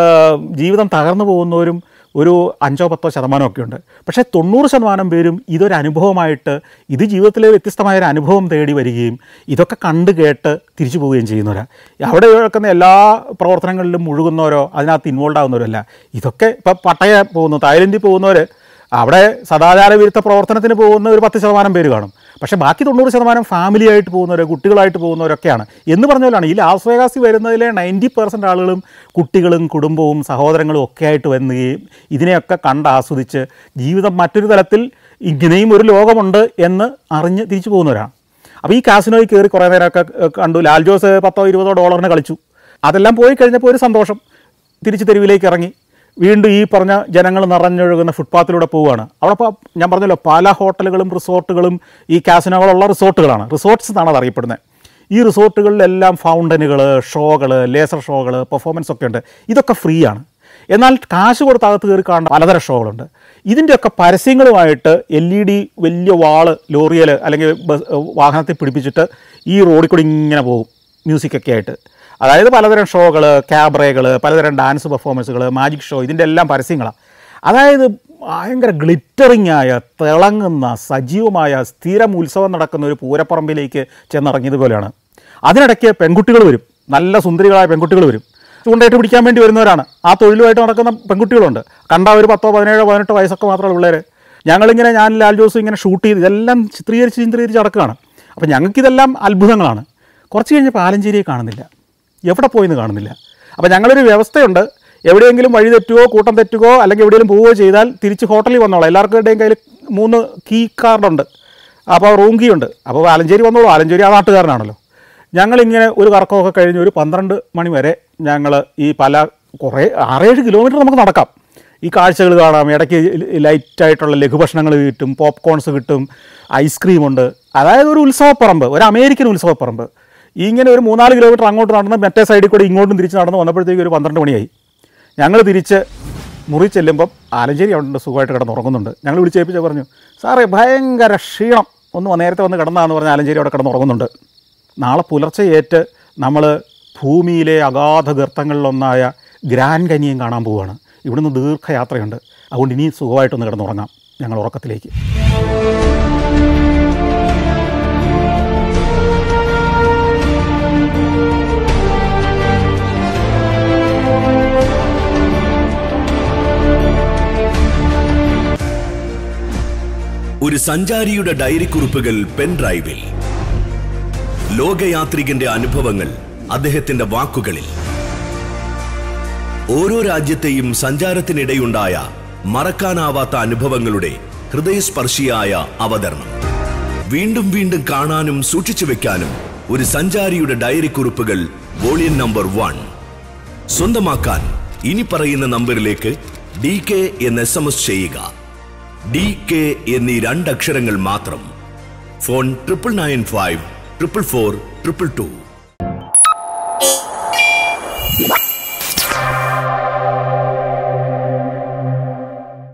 ജീവിതം തകർന്നു പോകുന്നവരും ഒരു അഞ്ചോ പത്തോ ശതമാനമൊക്കെ ഉണ്ട് പക്ഷേ തൊണ്ണൂറ് ശതമാനം പേരും ഇതൊരു അനുഭവമായിട്ട് ഇത് ജീവിതത്തിലെ വ്യത്യസ്തമായ ഒരു അനുഭവം തേടി വരികയും ഇതൊക്കെ കണ്ട് കേട്ട് തിരിച്ചു പോവുകയും ചെയ്യുന്നവരാ അവിടെ കേൾക്കുന്ന എല്ലാ പ്രവർത്തനങ്ങളിലും മുഴുകുന്നവരോ അതിനകത്ത് ഇൻവോൾവ് ആവുന്നവരോ അല്ല ഇതൊക്കെ ഇപ്പം പട്ടയ പോകുന്നു തായ്ലൻഡിൽ പോകുന്നവർ അവിടെ സദാചാര വിരുദ്ധ പ്രവർത്തനത്തിന് പോകുന്ന ഒരു പത്ത് ശതമാനം പേര് കാണും പക്ഷേ ബാക്കി തൊണ്ണൂറ് ശതമാനം ഫാമിലി ആയിട്ട് പോകുന്നവർ കുട്ടികളായിട്ട് പോകുന്നവരൊക്കെയാണ് എന്ന് പറഞ്ഞ പോലെയാണ് ഈ ലാസ് വേഗാസി വരുന്നതിലെ നയൻറ്റി പെർസെൻറ്റ് ആളുകളും കുട്ടികളും കുടുംബവും സഹോദരങ്ങളും ഒക്കെ ആയിട്ട് വന്നുകയും ഇതിനെയൊക്കെ കണ്ട് ആസ്വദിച്ച് ജീവിതം മറ്റൊരു തലത്തിൽ ഇങ്ങനെയും ഒരു ലോകമുണ്ട് എന്ന് അറിഞ്ഞ് തിരിച്ചു പോകുന്നവരാണ് അപ്പോൾ ഈ കാസിനോയിൽ കയറി കുറേ നേരമൊക്കെ ഏഹ്, കണ്ടു ലാൽ ജോസ് പത്തോ ഇരുപതോ ഡോളറിന് കളിച്ചു അതെല്ലാം പോയി കഴിഞ്ഞപ്പോൾ ഒരു സന്തോഷം തിരിച്ച് തെരുവിലേക്ക് ഇറങ്ങി വീണ്ടും ഈ പറഞ്ഞ ജനങ്ങൾ നിറഞ്ഞൊഴുകുന്ന ഫുട്പാത്തിലൂടെ പോവുകയാണ് അവിടെ ഇപ്പോൾ ഞാൻ പറഞ്ഞല്ലോ പല ഹോട്ടലുകളും റിസോർട്ടുകളും ഈ കാസിനോകളുള്ള റിസോർട്ടുകളാണ് റിസോർട്ട്സ് എന്നാണ് അത് അറിയപ്പെടുന്നത് ഈ റിസോർട്ടുകളിലെല്ലാം ഫൗണ്ടനുകൾ ഷോകൾ ലേസർ ഷോകൾ പെർഫോമൻസ് ഒക്കെ ഉണ്ട് ഇതൊക്കെ ഫ്രീ ആണ് എന്നാൽ കാശ് കൊടുത്ത് അകത്ത് കയറി കാണുന്ന പലതരം ഷോകളുണ്ട് ഇതിൻ്റെയൊക്കെ പരസ്യങ്ങളുമായിട്ട് എൽ ഇ ഡി വലിയ വാള് ലോറിയൽ അല്ലെങ്കിൽ ബസ് വാഹനത്തിൽ പിടിപ്പിച്ചിട്ട് ഈ റോഡിൽ കൂടി ഇങ്ങനെ പോകും മ്യൂസിക്കൊക്കെ ആയിട്ട് അതായത് പലതരം ഷോകൾ ക്യാബറകൾ പലതരം ഡാൻസ് പെർഫോമൻസുകൾ മാജിക് ഷോ ഇതിൻ്റെ എല്ലാം പരസ്യങ്ങളാണ് അതായത് ഭയങ്കര ഗ്ലിറ്ററിംഗ് ആയ തിളങ്ങുന്ന സജീവമായ സ്ഥിരം ഉത്സവം നടക്കുന്ന ഒരു പൂരപ്പറമ്പിലേക്ക് ചെന്നിറങ്ങിയതുപോലെയാണ് അതിനിടയ്ക്ക് പെൺകുട്ടികൾ വരും നല്ല സുന്ദരികളായ പെൺകുട്ടികൾ വരും ചൂണ്ടയിട്ട് പിടിക്കാൻ വേണ്ടി വരുന്നവരാണ് ആ തൊഴിലുമായിട്ട് നടക്കുന്ന പെൺകുട്ടികളുണ്ട് കണ്ട ഒരു പത്തോ പതിനേഴോ പതിനെട്ടോ വയസ്സൊക്കെ മാത്രമുള്ള പിള്ളേർ ഞങ്ങളിങ്ങനെ ഞാൻ ലാൽ ജോസും ഇങ്ങനെ ഷൂട്ട് ചെയ്ത് ഇതെല്ലാം ചിത്രീകരിച്ച് ചിത്രീകരിച്ച് നടക്കുകയാണ് അപ്പോൾ ഞങ്ങൾക്കിതെല്ലാം അത്ഭുതങ്ങളാണ് കുറച്ച് കഴിഞ്ഞപ്പോൾ ആലഞ്ചേരിയെ കാണുന്നില്ല എവിടെ പോയെന്ന് കാണുന്നില്ല അപ്പോൾ ഞങ്ങളൊരു വ്യവസ്ഥയുണ്ട് എവിടെയെങ്കിലും വഴി തെറ്റുകയോ കൂട്ടം തെറ്റുകയോ അല്ലെങ്കിൽ എവിടെയെങ്കിലും പോവുകയോ ചെയ്താൽ തിരിച്ച് ഹോട്ടലിൽ വന്നോളാം എല്ലാവർക്കുടെയും കയ്യിൽ മൂന്ന് കീ കാർഡുണ്ട് അപ്പോൾ റൂം കീ ഉണ്ട് അപ്പോൾ ആലഞ്ചേരി വന്നോളൂ ആലഞ്ചേരി ആ നാട്ടുകാരനാണല്ലോ ഞങ്ങളിങ്ങനെ ഒരു കറക്കമൊക്കെ കഴിഞ്ഞ് ഒരു പന്ത്രണ്ട് മണി വരെ ഞങ്ങൾ ഈ പല കുറേ ആറേഴ് കിലോമീറ്റർ നമുക്ക് നടക്കാം ഈ കാഴ്ചകൾ കാണാം ഇടയ്ക്ക് ലൈറ്റായിട്ടുള്ള ലഘുഭക്ഷണങ്ങൾ കിട്ടും പോപ്കോൺസ് കിട്ടും ഐസ്ക്രീം ഉണ്ട് അതായത് ഒരു ഉത്സവപ്പറമ്പ് ഒരു അമേരിക്കൻ ഉത്സവപ്പറമ്പ് ഇങ്ങനെ ഒരു മൂന്നാല് കിലോമീറ്റർ അങ്ങോട്ട് നടന്ന് മറ്റേ സൈഡിൽ കൂടി ഇങ്ങോട്ടും തിരിച്ച് നടന്ന് വന്നപ്പോഴത്തേക്ക് ഒരു പന്ത്രണ്ട് മണിയായി ഞങ്ങൾ തിരിച്ച് മുറി ചെല്ലുമ്പം ആലഞ്ചേരി അവിടെ ഉണ്ട് സുഖമായിട്ട് കിടന്ന് ഉറങ്ങുന്നുണ്ട് ഞങ്ങൾ വിളിച്ചേപ്പിച്ച് പറഞ്ഞു സാറേ ഭയങ്കര ക്ഷീണം ഒന്ന് വന്ന് നേരത്തെ വന്ന് കിടന്നാന്ന് പറഞ്ഞ് ആലഞ്ചേരി അവിടെ കിടന്ന് ഉറങ്ങുന്നുണ്ട് നാളെ പുലർച്ചെ ഏറ്റ് നമ്മൾ ഭൂമിയിലെ അഗാധ ഗർത്തങ്ങളിലൊന്നായ ഗ്രാൻഡ് കനിയും കാണാൻ പോവുകയാണ് ഇവിടുന്ന് ദീർഘയാത്രയുണ്ട് അതുകൊണ്ട് ഇനി സുഖമായിട്ടൊന്ന് കിടന്നുറങ്ങാം ഞങ്ങൾ ഉറക്കത്തിലേക്ക് ഒരു സഞ്ചാരിയുടെ ഡയറി കുറിപ്പുകൾ പെൻഡ്രൈവിൽ ലോകയാത്രികന്റെ അനുഭവങ്ങൾ അദ്ദേഹത്തിന്റെ വാക്കുകളിൽ ഓരോ രാജ്യത്തെയും സഞ്ചാരത്തിനിടെയുണ്ടായ മറക്കാനാവാത്ത അനുഭവങ്ങളുടെ ഹൃദയസ്പർശിയായ അവതരണം വീണ്ടും വീണ്ടും കാണാനും സൂക്ഷിച്ചു വെക്കാനും ഒരു സഞ്ചാരിയുടെ ഡയറി കുറിപ്പുകൾ വോളിയം നമ്പർ വൺ സ്വന്തമാക്കാൻ ഇനി പറയുന്ന നമ്പറിലേക്ക് ഡി കെ എന്ന് എസ് എം എസ് ചെയ്യുക ഡി കെ എന്നീ രണ്ടക്ഷരങ്ങൾ മാത്രം phone triple nine five triple four triple to